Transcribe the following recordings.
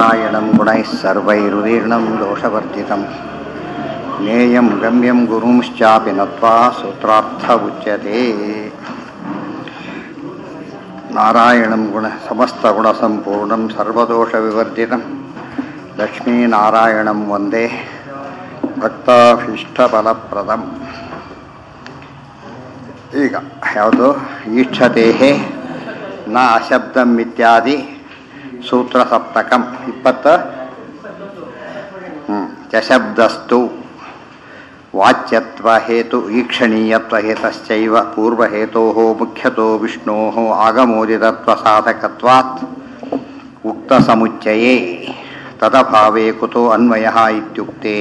नारायणं गुणैः सर्वैरुदीर्णं दोषवर्जितं ज्ञेयं गम्यं गुरुंश्चापि नत्वा सूत्रार्थ उच्यते नारायणं गुण समस्तगुणसम्पूर्णं सर्वदोषविवर्जितं लक्ष्मीनारायणं वन्दे ಭಕ್ತಾಭೀಷ್ಟಫಲಪ್ರದಂ ಈಗ ಯಾವುದು ಈಕ್ಷತೆ ನ ಅಶಬ್ದಂ ಇತ್ಯಾದಿ ಸೂತ್ರ ಸಪ್ತಕಂ ಇಪ್ಪತ್ತ ಹ್ಞೂ ಚಶಬ್ದಸ್ತು ವಾಚ್ಯತ್ವ ಹೇತು ಈಕ್ಷಣೀಯತ್ವ ಹೇತಶ್ಚೈವ ಪೂರ್ವಹೇತೋ ಮುಖ್ಯತೋ ವಿಷ್ಣೋ ಆಗಮೋದಿತತ್ವ ಸಾಧಕತ್ವಾತ್ ಉಕ್ತಸಮುಚ್ಚಯೇ ತದಭಾವೇ ಕುತೋ ಅನ್ವಯ ಇತ್ಯುಕ್ತೇ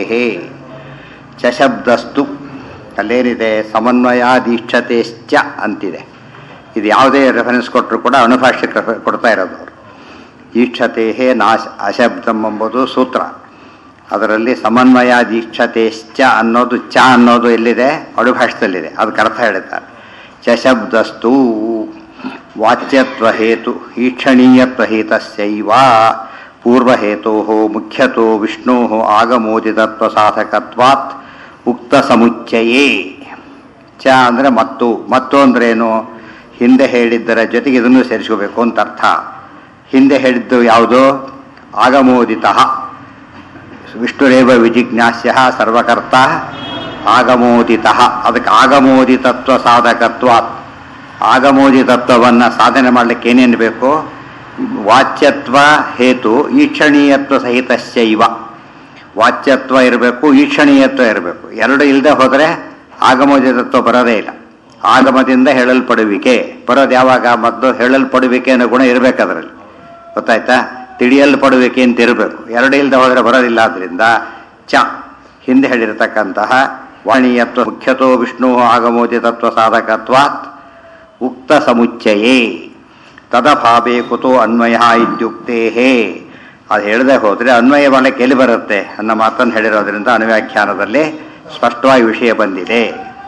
ಚಶಬ್ದಸ್ತು ಅಲ್ಲೇನಿದೆ ಸಮನ್ವಯಾದೀಕ್ಷತೆಶ್ಚ ಅಂತಿದೆ ಇದು ಯಾವುದೇ ರೆಫರೆನ್ಸ್ ಕೊಟ್ಟರು ಕೂಡ ಅನುಭಾಷ್ಯಕ್ಕೆ ಕೊಡ್ತಾ ಇರೋದು ಅವರು ಈಕ್ಷತೆ ನಾಶ ಅಶಬ್ದಂ ಎಂಬುದು ಸೂತ್ರ ಅದರಲ್ಲಿ ಸಮನ್ವಯಾದೀಕ್ಷತೆಶ್ಚ ಅನ್ನೋದು ಚ ಅನ್ನೋದು ಎಲ್ಲಿದೆ ಅಡುಭಾಷದಲ್ಲಿದೆ ಅದಕ್ಕೆ ಅರ್ಥ ಹೇಳ್ತಾರೆ ಚಶಬ್ದಸ್ತು ವಾಚ್ಯತ್ವ ಹೇತು ಈಕ್ಷಣೀಯತ್ವ ಹೇತಸ್ಯೈವ ಪೂರ್ವಹೇತೋ ಮುಖ್ಯತೋ ವಿಷ್ಣೋ ಆಗಮೋದಿತತ್ವ ಸಾಧಕತ್ವಾತ್ ಉಕ್ತ ಸಮುಚ್ಚಯೇ ಚ ಅಂದರೆ ಮತ್ತು ಮತ್ತು ಅಂದ್ರೇನು ಹಿಂದೆ ಹೇಳಿದ್ದರ ಜೊತೆಗೆ ಇದನ್ನು ಸೇರಿಸ್ಕೋಬೇಕು ಅಂತ ಅರ್ಥ ಹಿಂದೆ ಹೇಳಿದ್ದು ಯಾವುದು ಆಗಮೋದಿತ ವಿಷ್ಣುರೇವ ವಿಜಿಜ್ಞಾಸ್ಯ ಸರ್ವಕರ್ತ ಆಗಮೋದಿತ ಅದಕ್ಕೆ ಆಗಮೋದಿತತ್ವ ಸಾಧಕತ್ವಾತ್ ಆಗಮೋದಿತತ್ವವನ್ನು ಸಾಧನೆ ಮಾಡಲಿಕ್ಕೆ ಏನೇನು ಬೇಕು ವಾಚ್ಯತ್ವ ಹೇತು ಈಕ್ಷಣೀಯತ್ವ ಸಹಿತಶ್ಚೈವ ವಾಚ್ಯತ್ವ ಇರಬೇಕು ಈಕ್ಷಣೀಯತ್ವ ಇರಬೇಕು ಎರಡು ಇಲ್ಲದೆ ಹೋದರೆ ಆಗಮೋದಿತತ್ವ ಬರೋದೇ ಇಲ್ಲ ಆಗಮದಿಂದ ಹೇಳಲ್ಪಡುವಿಕೆ ಬರೋದು ಯಾವಾಗ ಮೊದಲು ಹೇಳಲ್ಪಡುವಿಕೆ ಅನ್ನೋ ಗುಣ ಇರಬೇಕು ಅದರಲ್ಲಿ ಗೊತ್ತಾಯ್ತಾ ತಿಳಿಯಲ್ಪಡುವಿಕೆ ಅಂತ ಇರಬೇಕು ಎರಡು ಇಲ್ಲದೆ ಹೋದರೆ ಬರೋದಿಲ್ಲ ಆದ್ದರಿಂದ ಚ ಹಿಂದೆ ಹೇಳಿರತಕ್ಕಂತಹ ವಾಣಿಯತ್ವ ಮುಖ್ಯತೋ ವಿಷ್ಣು ಆಗಮೋದಿತತ್ವ ಸಾಧಕತ್ವಾತ್ ಉಕ್ತ ಸಮುಚ್ಚಯೇ ತದಭಾವೇ ಕುತೋ ಅನ್ವಯ ಇತ್ಯುಕ್ತೇ ಅದು ಹೇಳದೆ ಹೋದರೆ ಅನ್ವಯ ಮಾಡಕ್ಕೆ ಎಲ್ಲಿ ಬರುತ್ತೆ ಅನ್ನೋ ಮಾತನ್ನು ಹೇಳಿರೋದ್ರಿಂದ ಅನುವ್ಯಾಖ್ಯಾನದಲ್ಲಿ ಸ್ಪಷ್ಟವಾಗಿ ವಿಷಯ ಬಂದಿದೆ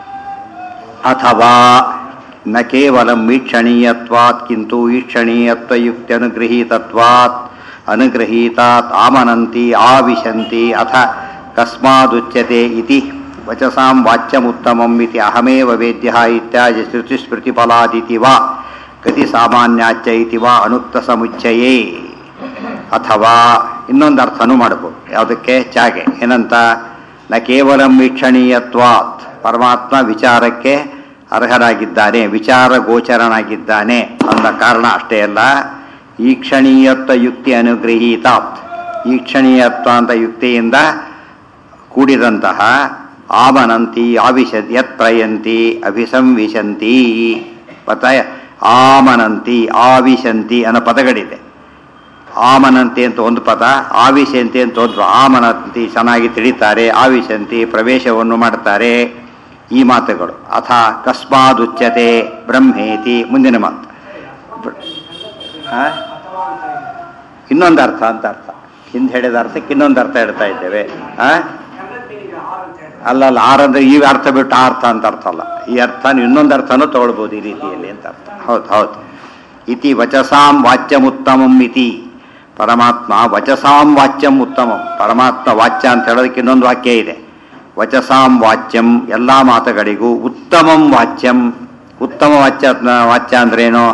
ಅಥವಾ ನ ಕೇವಲ ಈಕ್ಷಣೀಯತ್ವಾತ್ ಕಿಂತು ಈಕ್ಷಣೀಯತ್ವಯುಕ್ತಿ ಅನುಗೃಹೀತತ್ವಾತ್ ಅನುಗೃಹೀತಾತ್ ಆಮನಂತಿ ಆವಿಶಂತಿ ಅಥ ಕಸ್ಮಾದುಚ್ಯತೆ ಇತಿ ವಚಸಾಂ ವಾಚ್ಯಮುತ್ತಮಂ ಇತಿ ಅಹಮೇವ ವೇದ್ಯ ಇತ್ಯಾದಿ ಶ್ರುತಿಸ್ಮೃತಿಫಲಾದಿತಿ ವಾ ಗತಿ ಸಾಮಾನ್ಯಾಚ ಇತಿ ವಾ ಅನುಕ್ತ ಸಮುಚ್ಚಯೇ ಅಥವಾ ಇನ್ನೊಂದು ಅರ್ಥನೂ ಮಾಡಬಹುದು ಯಾವುದಕ್ಕೆ ಚಾಗೆ ಏನಂತ ನ ಕೇವಲ ವೀಕ್ಷಣೀಯತ್ವಾತ್ ಪರಮಾತ್ಮ ವಿಚಾರಕ್ಕೆ ಅರ್ಹರಾಗಿದ್ದಾನೆ ವಿಚಾರ ಗೋಚರನಾಗಿದ್ದಾನೆ ಅನ್ನೋ ಕಾರಣ ಅಷ್ಟೇ ಅಲ್ಲ ಈಕ್ಷಣೀಯತ್ವ ಯುಕ್ತಿ ಅನುಗ್ರಹೀತಾತ್ ಈಕ್ಷಣೀಯತ್ವ ಅಂತ ಯುಕ್ತಿಯಿಂದ ಕೂಡಿದಂತಹ ಆಮನಂತಿ ಆವಿಶ ಯತ್ರಯಂತಿ ಅಭಿಸಂವಿಶಂತಿ ಪತ ಆಮನಂತಿ ಆವಿಶಂತಿ ಅನ್ನೋ ಪದಗಳಿದೆ ಆಮನಂತಿ ಅಂತ ಒಂದು ಪದ ಆವಿಶಂತಿ ಅಂತ ಒಂದು ಆಮನಂತಿ ಚೆನ್ನಾಗಿ ತಿಳಿತಾರೆ ಆವಿಶಂತಿ ಪ್ರವೇಶವನ್ನು ಮಾಡ್ತಾರೆ ಈ ಮಾತುಗಳು ಅಥ ಕಸ್ಮಾದುಚ್ಯತೆ ಬ್ರಹ್ಮೇತಿ ಮುಂದಿನ ಮಾತು ಇನ್ನೊಂದು ಅರ್ಥ ಅಂತ ಅರ್ಥ ಹಿಂದೆ ಹೇಳಿದ ಅರ್ಥಕ್ಕೆ ಇನ್ನೊಂದು ಅರ್ಥ ಹೇಳ್ತಾ ಇದ್ದೇವೆ ಆ ಅಲ್ಲ ಅಲ್ಲ ಆರಂದ್ರೆ ಈ ಅರ್ಥ ಬಿಟ್ಟು ಆ ಅರ್ಥ ಅಂತ ಅರ್ಥ ಅಲ್ಲ ಈ ಅರ್ಥ ಇನ್ನೊಂದು ಅರ್ಥನೂ ತಗೊಳ್ಬೋದು ಈ ರೀತಿಯಲ್ಲಿ ಅಂತ ಅರ್ಥ ಹೌದು ಹೌದು ಇತಿ ವಚಸಾಂ ವಾಚ್ಯಮುತ್ತಮಂ ಇತಿ ಪರಮಾತ್ಮ ವಚಸಾಂ ವಾಚ್ಯಂ ಉತ್ತಮಂ ಪರಮಾತ್ಮ ವಾಚ್ಯ ಅಂತ ಹೇಳೋದಕ್ಕೆ ಇನ್ನೊಂದು ವಾಕ್ಯ ಇದೆ ವಚಸಾಂ ವಾಚ್ಯಂ ಎಲ್ಲ ಮಾತುಗಳಿಗೂ ಉತ್ತಮಂ ವಾಚ್ಯಂ ಉತ್ತಮ ವಾಚ್ಯ ವಾಚ್ಯ ಅಂದ್ರೇನು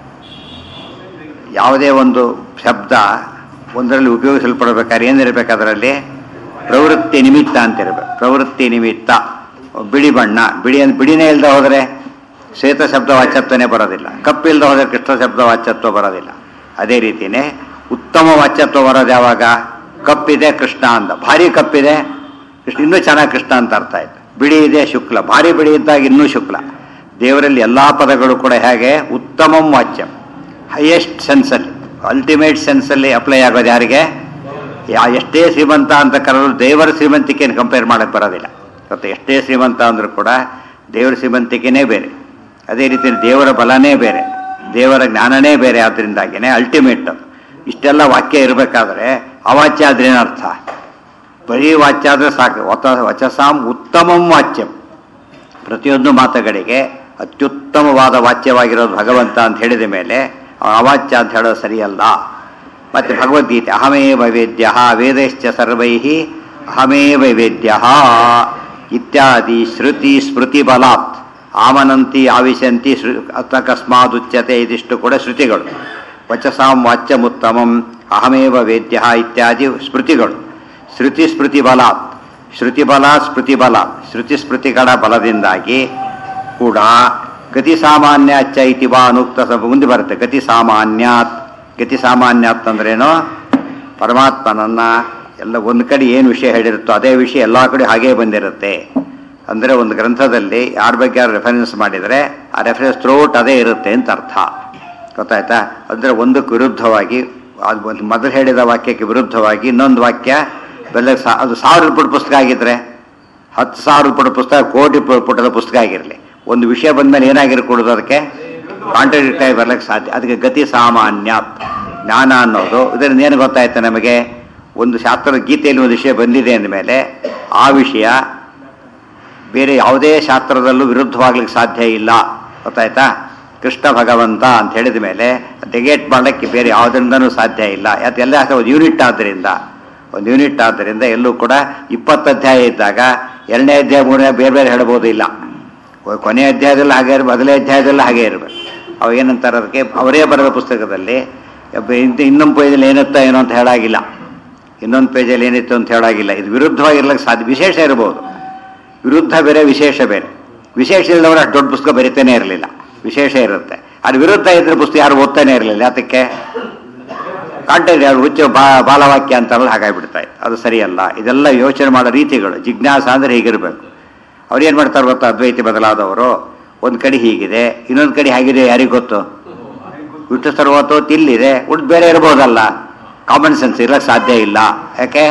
ಯಾವುದೇ ಒಂದು ಶಬ್ದ ಒಂದರಲ್ಲಿ ಉಪಯೋಗಿಸಲ್ಪಡಬೇಕಾದ್ರೆ ಏನಿರಬೇಕು ಅದರಲ್ಲಿ ಪ್ರವೃತ್ತಿ ನಿಮಿತ್ತ ಅಂತಿರಬೇಕು ಪ್ರವೃತ್ತಿ ನಿಮಿತ್ತ ಬಿಳಿ ಬಣ್ಣ ಬಿಳಿ ಅಂತ ಬಿಡಿನೇ ಇಲ್ಲದೆ ಹೋದರೆ ಶ್ವೇತ ಶಬ್ದ ವಾಚ್ಯತ್ವನೇ ಬರೋದಿಲ್ಲ ಕಪ್ಪಿಲ್ಲದೆ ಹೋದರೆ ಕೃಷ್ಣ ಶಬ್ದ ವಾಚ್ಯತ್ವ ಬರೋದಿಲ್ಲ ಅದೇ ರೀತಿಯೇ ಉತ್ತಮ ವಾಚ್ಯತ್ವ ಬರೋದು ಯಾವಾಗ ಕಪ್ಪಿದೆ ಕೃಷ್ಣ ಅಂತ ಭಾರಿ ಕಪ್ಪಿದೆ ಕೃಷ್ಣ ಇನ್ನೂ ಚೆನ್ನಾಗಿ ಕೃಷ್ಣ ಅಂತ ಅರ್ಥ ಆಯ್ತು ಬಿಳಿ ಇದೆ ಶುಕ್ಲ ಭಾರಿ ಬಿಳಿ ಇದ್ದಾಗ ಇನ್ನೂ ಶುಕ್ಲ ದೇವರಲ್ಲಿ ಎಲ್ಲ ಪದಗಳು ಕೂಡ ಹೇಗೆ ಉತ್ತಮಂ ವಾಚ್ಯಂ ಹೈಯೆಸ್ಟ್ ಸೆನ್ಸಲ್ಲಿ ಅಲ್ಟಿಮೇಟ್ ಸೆನ್ಸಲ್ಲಿ ಅಪ್ಲೈ ಆಗೋದು ಯಾರಿಗೆ ಯಾ ಎಷ್ಟೇ ಶ್ರೀಮಂತ ಅಂತ ಕರೆದ್ರು ದೇವರ ಶ್ರೀಮಂತಿಕೆಯನ್ನು ಕಂಪೇರ್ ಮಾಡೋಕ್ಕೆ ಬರೋದಿಲ್ಲ ಮತ್ತು ಎಷ್ಟೇ ಶ್ರೀಮಂತ ಅಂದರೂ ಕೂಡ ದೇವರ ಶ್ರೀಮಂತಿಕೆನೇ ಬೇರೆ ಅದೇ ರೀತಿ ದೇವರ ಬಲನೇ ಬೇರೆ ದೇವರ ಜ್ಞಾನನೇ ಬೇರೆ ಆದ್ದರಿಂದಾಗಿನೇ ಅಲ್ಟಿಮೇಟ್ ಅದು ಇಷ್ಟೆಲ್ಲ ವಾಕ್ಯ ಇರಬೇಕಾದ್ರೆ ಅವಾಚ್ಯ ಆದ್ರೇನರ್ಥ ಬರೀ ವಾಚ್ಯ ಆದರೆ ಸಾಕು ವತ ವಚಸಾಂ ಉತ್ತಮಂ ವಾಚ್ಯಂ ಪ್ರತಿಯೊಂದು ಮಾತುಗಳಿಗೆ ಅತ್ಯುತ್ತಮವಾದ ವಾಚ್ಯವಾಗಿರೋದು ಭಗವಂತ ಅಂತ ಹೇಳಿದ ಮೇಲೆ ಅವಾಚ್ಯ ಅಂತ ಹೇಳೋದು ಸರಿಯಲ್ಲ ಮತ್ತು ಭಗವದ್ಗೀತೆ ಅಹಮೇವ ವೇದ್ಯ ವೇದಶ್ಚ ಸರ್ವೈ ಅಹಮೇವ ವೇದ್ಯ ಇತ್ಯಾದಿ ಶ್ರುತಿ ಸ್ಮೃತಿ ಬಲಾತ್ ಆಮನಂತಿ ಆವಿಶಂತಿ ಶ್ರು ಅಕಸ್ಮಾದುಚ್ಯತೆ ಇದಿಷ್ಟು ಕೂಡ ಶ್ರುತಿಗಳು ವಚಸಾಂ ವಾಚ್ಯಮುತ್ತಮಂ ಅಹಮೇವ ವೇದ್ಯ ಇತ್ಯಾದಿ ಸ್ಮೃತಿಗಳು ಶ್ರುತಿ ಸ್ಮೃತಿ ಬಲಾತ್ ಶ್ರುತಿ ಬಲ ಸ್ಮೃತಿ ಬಲ ಶ್ರುತಿ ಸ್ಮೃತಿಗಳ ಬಲದಿಂದಾಗಿ ಕೂಡ ಗತಿ ಸಾಮಾನ್ಯ ಚ ಇತಿ ವಾ ಅನುಕ್ತ ಸ- ಮುಂದೆ ಬರುತ್ತೆ ಗತಿ ಸಾಮಾನ್ಯಾತ್ ಗತಿ ಸಾಮಾನ್ಯಾತ್ ಅಂದ್ರೇನು ಪರಮಾತ್ಮನನ್ನ ಎಲ್ಲ ಒಂದು ಕಡೆ ಏನು ವಿಷಯ ಹೇಳಿರುತ್ತೋ ಅದೇ ವಿಷಯ ಎಲ್ಲ ಕಡೆ ಹಾಗೇ ಬಂದಿರುತ್ತೆ ಅಂದರೆ ಒಂದು ಗ್ರಂಥದಲ್ಲಿ ಯಾರ ಬಗ್ಗೆ ಯಾರು ರೆಫರೆನ್ಸ್ ಮಾಡಿದರೆ ಆ ರೆಫರೆನ್ಸ್ ಥ್ರೋಟ್ ಅದೇ ಇರುತ್ತೆ ಅಂತ ಅರ್ಥ ಗೊತ್ತಾಯ್ತಾ ಅಂದರೆ ಒಂದಕ್ಕೆ ವಿರುದ್ಧವಾಗಿ ಅದು ಒಂದು ಮೊದಲು ಹೇಳಿದ ವಾಕ್ಯಕ್ಕೆ ವಿರುದ್ಧವಾಗಿ ಇನ್ನೊಂದು ವಾಕ್ಯ ಬೆಲೆ ಸಾ ಅದು ಸಾವಿರ ಪುಟ ಪುಸ್ತಕ ಆಗಿದ್ರೆ ಹತ್ತು ಸಾವಿರ ಪುಟ ಪುಸ್ತಕ ಕೋಟಿ ಪು- ಪುಟದ ಪುಸ್ತಕ ಆಗಿರಲಿ ಒಂದು ವಿಷಯ ಬಂದಮೇಲೆ ಏನಾಗಿರ್ಕೊಡೋದು ಅದಕ್ಕೆ ಕಾಂಟ್ರಾಡಿಕ್ಟ್ ಆಗಿ ಬರ್ಲಿಕ್ಕೆ ಸಾಧ್ಯ ಅದಕ್ಕೆ ಗತಿ ಸಾಮಾನ್ಯ ಜ್ಞಾನ ಅನ್ನೋದು ಇದರಿಂದ ಏನು ಗೊತ್ತಾಯ್ತು ನಮಗೆ ಒಂದು ಶಾಸ್ತ್ರದ ಗೀತೆಯಲ್ಲಿ ಒಂದು ವಿಷಯ ಬಂದಿದೆ ಅಂದಮೇಲೆ ಆ ವಿಷಯ ಬೇರೆ ಯಾವುದೇ ಶಾಸ್ತ್ರದಲ್ಲೂ ವಿರುದ್ಧವಾಗ್ಲಿಕ್ಕೆ ಸಾಧ್ಯ ಇಲ್ಲ ಗೊತ್ತಾಯ್ತಾ ಕೃಷ್ಣ ಭಗವಂತ ಅಂತ ಹೇಳಿದ ಮೇಲೆ ಡೆಗೇಟ್ ಮಾಡಲಿಕ್ಕೆ ಬೇರೆ ಯಾವುದರಿಂದನೂ ಸಾಧ್ಯ ಇಲ್ಲ ಯಾಕೆ ಎಲ್ಲ ಒಂದು ಯೂನಿಟ್ ಆದ್ದರಿಂದ ಒಂದು ಯೂನಿಟ್ ಆದ್ದರಿಂದ ಎಲ್ಲೂ ಕೂಡ ಇಪ್ಪತ್ತು ಅಧ್ಯಾಯ ಇದ್ದಾಗ ಎರಡನೇ ಅಧ್ಯಾಯ ಮೂರನೇ ಬೇರೆ ಬೇರೆ ಹೇಳ್ಬೋದು ಇಲ್ಲ ಕೊನೆಯ ಅಧ್ಯಾಯದಲ್ಲಿ ಹಾಗೆ ಇರ್ಬೇಕು ಮೊದಲನೇ ಅಧ್ಯಾಯದಲ್ಲಿ ಹಾಗೆ ಇರಬೇಕು ಅವು ಏನಂತಾರೆ ಅದಕ್ಕೆ ಅವರೇ ಬರೆದ ಪುಸ್ತಕದಲ್ಲಿ ಒಬ್ಬ ಇನ್- ಇನ್ನೊಂದು ಪೇಜಲ್ಲಿ ಏನಿತ್ತ ಏನೋ ಅಂತ ಹೇಳಾಗಿಲ್ಲ ಇನ್ನೊಂದು ಪೇಜಲ್ಲಿ ಏನಿತ್ತು ಅಂತ ಹೇಳಾಗಿಲ್ಲ ಇದು ವಿರುದ್ಧವಾಗಿರ್ಲಿಕ್ಕೆ ಸಾಧ್ಯ ವಿಶೇಷ ಇರ್ಬೋದು ವಿರುದ್ಧ ಬೇರೆ ವಿಶೇಷ ಬೇರೆ ವಿಶೇಷ ಇಲ್ಲದವರು ಅಷ್ಟು ದೊಡ್ಡ ಪುಸ್ತಕ ಬರಿತಾನೆ ಇರಲಿಲ್ಲ ವಿಶೇಷ ಇರುತ್ತೆ ಅದು ವಿರುದ್ಧ ಇದ್ರೆ ಪುಸ್ತಕ ಯಾರು ಓದ್ತಾನೆ ಇರಲಿಲ್ಲ ಅದಕ್ಕೆ ಕಾಂಟೆಂಟ್ ಯಾರು ಹುಚ್ಚು ಬಾ ಬಾಲವಾಕ್ಯ ಅಂತಾರಲ್ಲ ಹಾಗಾಗಿಬಿಡ್ತಾ ಇತ್ತು ಅದು ಸರಿಯಲ್ಲ ಇದೆಲ್ಲ ಯೋಚನೆ ಮಾಡೋ ರೀತಿಗಳು ಜಿಜ್ಞಾಸ ಅಂದರೆ ಹೀಗಿರಬೇಕು ಅವ್ರು ಏನು ಮಾಡ್ತಾರೆ ಗೊತ್ತಾ ಅದ್ವೈತಿ ಬದಲಾದವರು ಒಂದು ಕಡೆ ಹೀಗಿದೆ ಇನ್ನೊಂದು ಕಡೆ ಹೇಗಿದೆ ಯಾರಿಗೆ ಗೊತ್ತು ವಿಷ್ಣು ಸರ್ವತೋ ತಿಲ್ಲಿದೆ ಉಳಿದು ಬೇರೆ ಇರ್ಬೋದಲ್ಲ ಕಾಮನ್ ಸೆನ್ಸ್ ಇರಕ್ಕೆ ಸಾಧ್ಯ ಇಲ್ಲ ಯಾಕೆ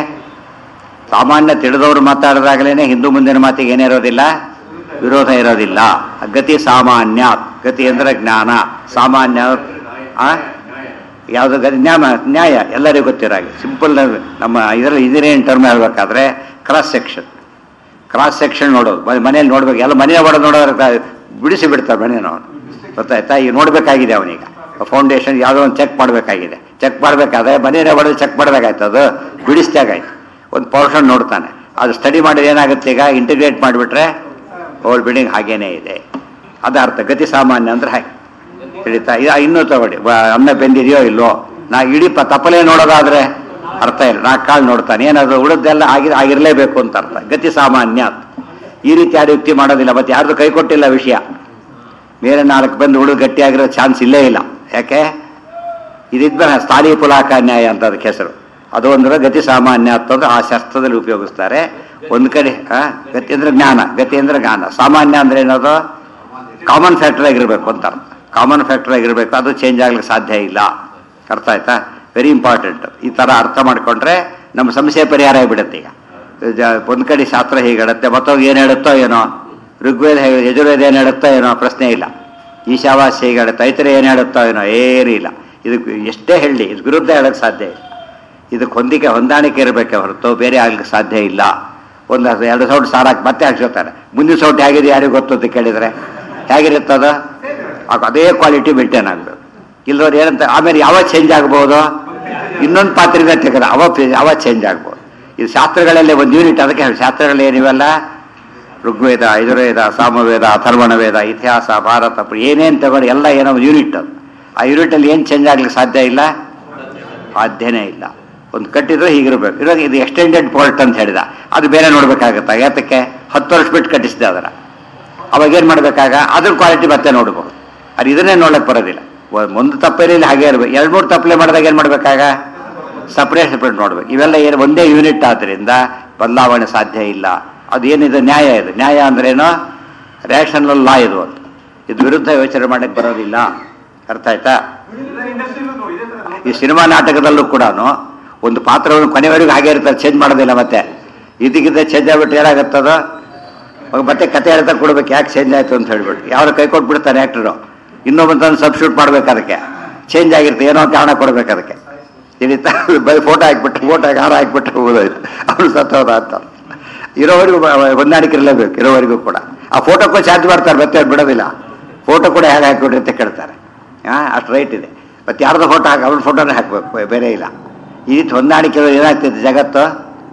ಸಾಮಾನ್ಯ ತಿಳಿದವರು ಮಾತಾಡಿದಾಗಲೇ ಹಿಂದೂ ಮುಂದಿನ ಮಾತಿಗೆ ಏನಿರೋದಿಲ್ಲ ವಿರೋಧ ಇರೋದಿಲ್ಲ ಗತಿ ಸಾಮಾನ್ಯ ಗತಿ ಅಂದ್ರೆ ಜ್ಞಾನ ಸಾಮಾನ್ಯ ಆ ಯಾವುದು ಗತಿ ಜ್ಞಾನ ನ್ಯಾಯ ಎಲ್ಲರಿಗೂ ಗೊತ್ತಿರಾಗಿ ಸಿಂಪಲ್ ನಮ್ಮ ಇದರಲ್ಲಿ ಇಂಜಿನಿಯರಿಂಗ್ ಟರ್ಮ್ ಹೇಳ್ಬೇಕಾದ್ರೆ ಕ್ರಾಸ್ ಸೆಕ್ಷನ್ ಕ್ರಾಸ್ ಸೆಕ್ಷನ್ ನೋಡೋದು ಮ- ಮನೇಲಿ ನೋಡ್ಬೇಕು ಎಲ್ಲ ಮನೆ ಹೊಡೆದು ನೋಡೋದ್ರೆ ಬಿಡಿಸಿ ಬಿಡ್ತಾರೆ ಮನೇನವನು ಗೊತ್ತಾಯ್ತಾ ಈಗ ನೋಡ್ಬೇಕಾಗಿದೆ ಅವನೀಗ ಫೌಂಡೇಶನ್ ಯಾವುದೋ ಒಂದು ಚೆಕ್ ಮಾಡಬೇಕಾಗಿದೆ ಚೆಕ್ ಮಾಡಬೇಕಾದ್ರೆ ಮನೇನೆ ಹೊಡೆದು ಚೆಕ್ ಮಾಡಬೇಕಾಯ್ತು ಅದು ಬಿಡಿಸ್ದಾಗಾಯ್ತು ಒಂದು ಪೋರ್ಷನ್ ನೋಡ್ತಾನೆ ಅದು ಸ್ಟಡಿ ಮಾಡಿದ್ರೆ ಏನಾಗುತ್ತೆ ಈಗ ಇಂಟಿಗ್ರೇಟ್ ಮಾಡಿಬಿಟ್ರೆ ಓಲ್ಡ್ ಬಿಲ್ಡಿಂಗ್ ಹಾಗೇನೇ ಇದೆ ಅದು ಅರ್ಥ ಗತಿ ಸಾಮಾನ್ಯ ಅಂದ್ರೆ ಹಾಗೆ ತಿಳಿತಾ ಇದು ಇನ್ನೂ ತಗೊಳ್ಳಿ ವ- ಅನ್ನ ಬೆಂದಿದೆಯೋ ಇಲ್ವೋ ನಾ ಇಡೀ ಪ ತಪ್ಪಲೇ ನೋಡೋದಾದ್ರೆ ಅರ್ಥ ಇಲ್ಲ ನಾಲ್ಕು ಕಾಳು ನೋಡ್ತಾನೆ ಏನದು ಉಳಿದೆಲ್ಲ ಆಗಿ ಆಗಿರಲೇಬೇಕು ಅಂತ ಅರ್ಥ ಗತಿ ಸಾಮಾನ್ಯ ಈ ರೀತಿ ಯಾರು ಯುಕ್ತಿ ಮಾಡೋದಿಲ್ಲ ಮತ್ತೆ ಯಾರ್ದು ಕೈ ಕೊಟ್ಟಿಲ್ಲ ವಿಷಯ ಬೇರೆ ನಾಲ್ಕು ಬಂದು ಉಳಿದು ಗಟ್ಟಿಯಾಗಿರೋ ಚಾನ್ಸ್ ಇಲ್ಲೇ ಇಲ್ಲ ಯಾಕೆ ಇದಿದ್ಮೇಲೆ ಸ್ಥಾಲಿ ಪುಲಾಕ ನ್ಯಾಯ ಅಂತ ಅದಕ್ಕೆ ಹೆಸರು ಅದು ಅಂದ್ರೆ ಗತಿ ಸಾಮಾನ್ಯ ಅಂತಂದ್ರೆ ಆ ಶಾಸ್ತ್ರದಲ್ಲಿ ಉಪಯೋಗಿಸ್ತಾರೆ ಒಂದು ಕಡೆ ಆ, ಗತಿ ಅಂದ್ರೆ ಜ್ಞಾನ ಗತಿ ಅಂದ್ರೆ ಜ್ಞಾನ ಸಾಮಾನ್ಯ ಅಂದ್ರೆ ಏನದು ಕಾಮನ್ ಫ್ಯಾಕ್ಟರ್ ಆಗಿರ್ಬೇಕು ಅಂತ ಅರ್ಥ ಕಾಮನ್ ಫ್ಯಾಕ್ಟರ್ ಆಗಿರ್ಬೇಕು ಅದು ಚೇಂಜ್ ಆಗ್ಲಿಕ್ಕೆ ಸಾಧ್ಯ ಇಲ್ಲ ಅರ್ಥ ಆಯ್ತಾ ವೆರಿ ಇಂಪಾರ್ಟೆಂಟ್ ಈ ಥರ ಅರ್ಥ ಮಾಡ್ಕೊಂಡ್ರೆ ನಮ್ಮ ಸಮಸ್ಯೆ ಪರಿಹಾರ ಆಗಿಬಿಡುತ್ತೆ ಈಗ ಜ- ಒಂದ್ ಕಡೆ ಶಾಸ್ತ್ರ ಹೀಗೆ ಹೇಳುತ್ತೆ ಮತ್ತೋಗಿ ಏನು ಹೇಳುತ್ತೋ ಏನೋ ಋಗ್ವೇದ ಹೇಗೆ ಯಜುರ್ವೇದ ಏನು ಹೇಳುತ್ತೋ ಏನೋ ಪ್ರಶ್ನೆ ಇಲ್ಲ ಈಶಾವಾಸ್ಯ ಹೇಗೆ ಹೇಳುತ್ತೆ ಐತರ ಏನು ಹೇಳುತ್ತೋ ಏನೋ ಏನೂ ಇಲ್ಲ ಇದಕ್ಕೆ ಎಷ್ಟೇ ಹೇಳಿ ಇದು ವಿರುದ್ಧ ಹೇಳಕ್ಕೆ ಸಾಧ್ಯ ಇಲ್ಲ ಇದಕ್ಕೆ ಹೊಂದಿಕೆ ಹೊಂದಾಣಿಕೆ ಇರಬೇಕೆ ಹೊರತು ಬೇರೆ ಆಗ್ಲಿಕ್ಕೆ ಸಾಧ್ಯ ಇಲ್ಲ ಒಂದು ಎರಡು ಸೌಟ್ ಸಾರ ಹಾಕಿ ಮತ್ತೆ ಹಾಕ್ಸೋತಾರೆ ಮುಂದಿನ ಸೌಟ್ ಹೇಗಿದೆ ಯಾರಿಗೂ ಗೊತ್ತು ಅಂತ ಕೇಳಿದರೆ ಹೇಗಿರುತ್ತದ ಅದೇ ಕ್ವಾಲಿಟಿ ಮೇಂಟೈನ್ ಆಗಬೇಕು ಇಲ್ಲದವ್ರು ಏನಂತ ಆಮೇಲೆ ಯಾವಾಗ ಚೇಂಜ್ ಆಗ್ಬೋದು ಇನ್ನೊಂದು ಪಾತ್ರೆಗೆ ತೆಗೆದ ಅವ ಅವ ಚೇಂಜ್ ಆಗ್ಬೋದು ಇದು ಶಾಸ್ತ್ರಗಳಲ್ಲೇ ಒಂದು ಯೂನಿಟ್ ಅದಕ್ಕೆ ಹೇಳಿ ಶಾಸ್ತ್ರಗಳು ಏನಿವೆಲ್ಲ ಋಗ್ವೇದ ಯಜುರ್ವೇದ ಸಾಮವೇದ ಅಥರ್ವಣ ವೇದ ಇತಿಹಾಸ ಭಾರತ ಪುರ- ಏನೇನು ತಗೊಂಡು ಎಲ್ಲ ಏನೋ ಒಂದು ಯೂನಿಟ್ ಅದು ಆ ಯೂನಿಟಲ್ಲಿ ಏನು ಚೇಂಜ್ ಆಗ್ಲಿಕ್ಕೆ ಸಾಧ್ಯ ಇಲ್ಲ ಸಾಧ್ಯನೇ ಇಲ್ಲ ಒಂದು ಕಟ್ಟಿದ್ರೆ ಹೀಗಿರ್ಬೇಕು ಇವಾಗ ಇದು ಎಕ್ಸ್ಟೆಂಡೆಡ್ ಪೋರ್ಟ್ ಅಂತ ಹೇಳಿದ ಅದು ಬೇರೆ ನೋಡ್ಬೇಕಾಗತ್ತ ಯಾತಕ್ಕೆ ಹತ್ತು ವರ್ಷ ಬಿಟ್ಟು ಕಟ್ಟಿಸಿದೆ ಅದರ ಅವಾಗ ಏನು ಮಾಡಬೇಕಾಗ ಅದ್ರ ಕ್ವಾಲಿಟಿ ಮತ್ತೆ ನೋಡ್ಬೋದು ಅದು ಇದನ್ನೇ ನೋಡಕ್ ಬರೋದಿಲ್ಲ ಒ- ಒಂದು ತಪ್ಪೇಲಿ ಹಾಗೆ ಇರ್ಬೇಕು ಎರಡು ಮೂರು ತಪ್ಪಲೆ ಮಾಡಿದಾಗ ಏನು ಮಾಡಬೇಕಾಗ ಸಪ್ರೇಟ್ ಸಪ್ರೇಟ್ ನೋಡ್ಬೇಕು ಇವೆಲ್ಲ ಏನು ಒಂದೇ ಯೂನಿಟ್ ಆದ್ದರಿಂದ ಬದಲಾವಣೆ ಸಾಧ್ಯ ಇಲ್ಲ ಅದು ಏನಿದೆ ನ್ಯಾಯ ಇದು ನ್ಯಾಯ ಅಂದ್ರೇನು ರೇಷನಲ್ ಲಾ ಇದು ಅಂತ ಇದು ವಿರುದ್ಧ ಯೋಚನೆ ಮಾಡಕ್ಕೆ ಬರೋದಿಲ್ಲ ಅರ್ಥ ಆಯ್ತಾ ಈ ಸಿನಿಮಾ ನಾಟಕದಲ್ಲೂ ಕೂಡ ಒಂದು ಪಾತ್ರವನ್ನು ಕೊನೆವರೆಗೂ ಹಾಗೆ ಇರ್ತಾರೆ ಚೇಂಜ್ ಮಾಡೋದಿಲ್ಲ ಮತ್ತೆ ಇದಕ್ಕಿಂತ ಚೇಂಜ್ ಆಗ್ಬಿಟ್ಟು ಏನಾಗುತ್ತದೋ ಅವಾಗ ಮತ್ತೆ ಕತೆ ಹೇಳ್ತಾ ಕೊಡ್ಬೇಕು ಯಾಕೆ ಚೇಂಜ್ ಆಯ್ತು ಅಂತ ಹೇಳ್ಬಿಟ್ಟು ಯಾರು ಕೈ ಕೊಟ್ಬಿಡ್ತಾನೆ ಆ್ಯಕ್ಟರು ಇನ್ನೊಬ್ಬ ತಂದು ಸಬ್ಸ್ಟ್ಯೂಟ್ ಮಾಡ್ಬೇಕು ಅದಕ್ಕೆ ಚೇಂಜ್ ಆಗಿರುತ್ತೆ ಏನೋ ಕಾರಣ ಕೊಡ್ಬೇಕು ಅದಕ್ಕೆ ತಿಳಿತಾ ಬರೀ ಫೋಟೋ ಹಾಕ್ಬಿಟ್ಟು ಫೋಟೋ ಹಾರ ಹಾಕ್ಬಿಟ್ಟು ಹೋಗೋದಾಯ್ತು ಅವನು ಸತ್ತೋದ ಅಂತ ಇರೋವರೆಗೂ ಬ- ಹೊಂದಾಣಿಕೆ ಇರಲೇಬೇಕು ಇರೋವರೆಗೂ ಕೂಡ ಆ ಫೋಟೋಕ್ಕೂ ಚಾರ್ಜ್ ಮಾಡ್ತಾರೆ ಮತ್ತೆ ಅವ್ರು ಬಿಡೋದಿಲ್ಲ ಫೋಟೋ ಕೂಡ ಹೇಗೆ ಹಾಕ್ಬಿಡ್ರಿ ಅಂತ ಕೇಳ್ತಾರೆ ಹಾಂ ಅಷ್ಟು ರೈಟ್ ಇದೆ ಮತ್ತು ಯಾರ್ದು ಫೋಟೋ ಹಾಕಿ ಅವ್ರ ಫೋಟೋನೇ ಹಾಕಬೇಕು ಬೇರೆ ಇಲ್ಲ ಈ ರೀತಿ ಹೊಂದಾಣಿಕೆ ಏನಾಗ್ತಿತ್ತು ಜಗತ್ತು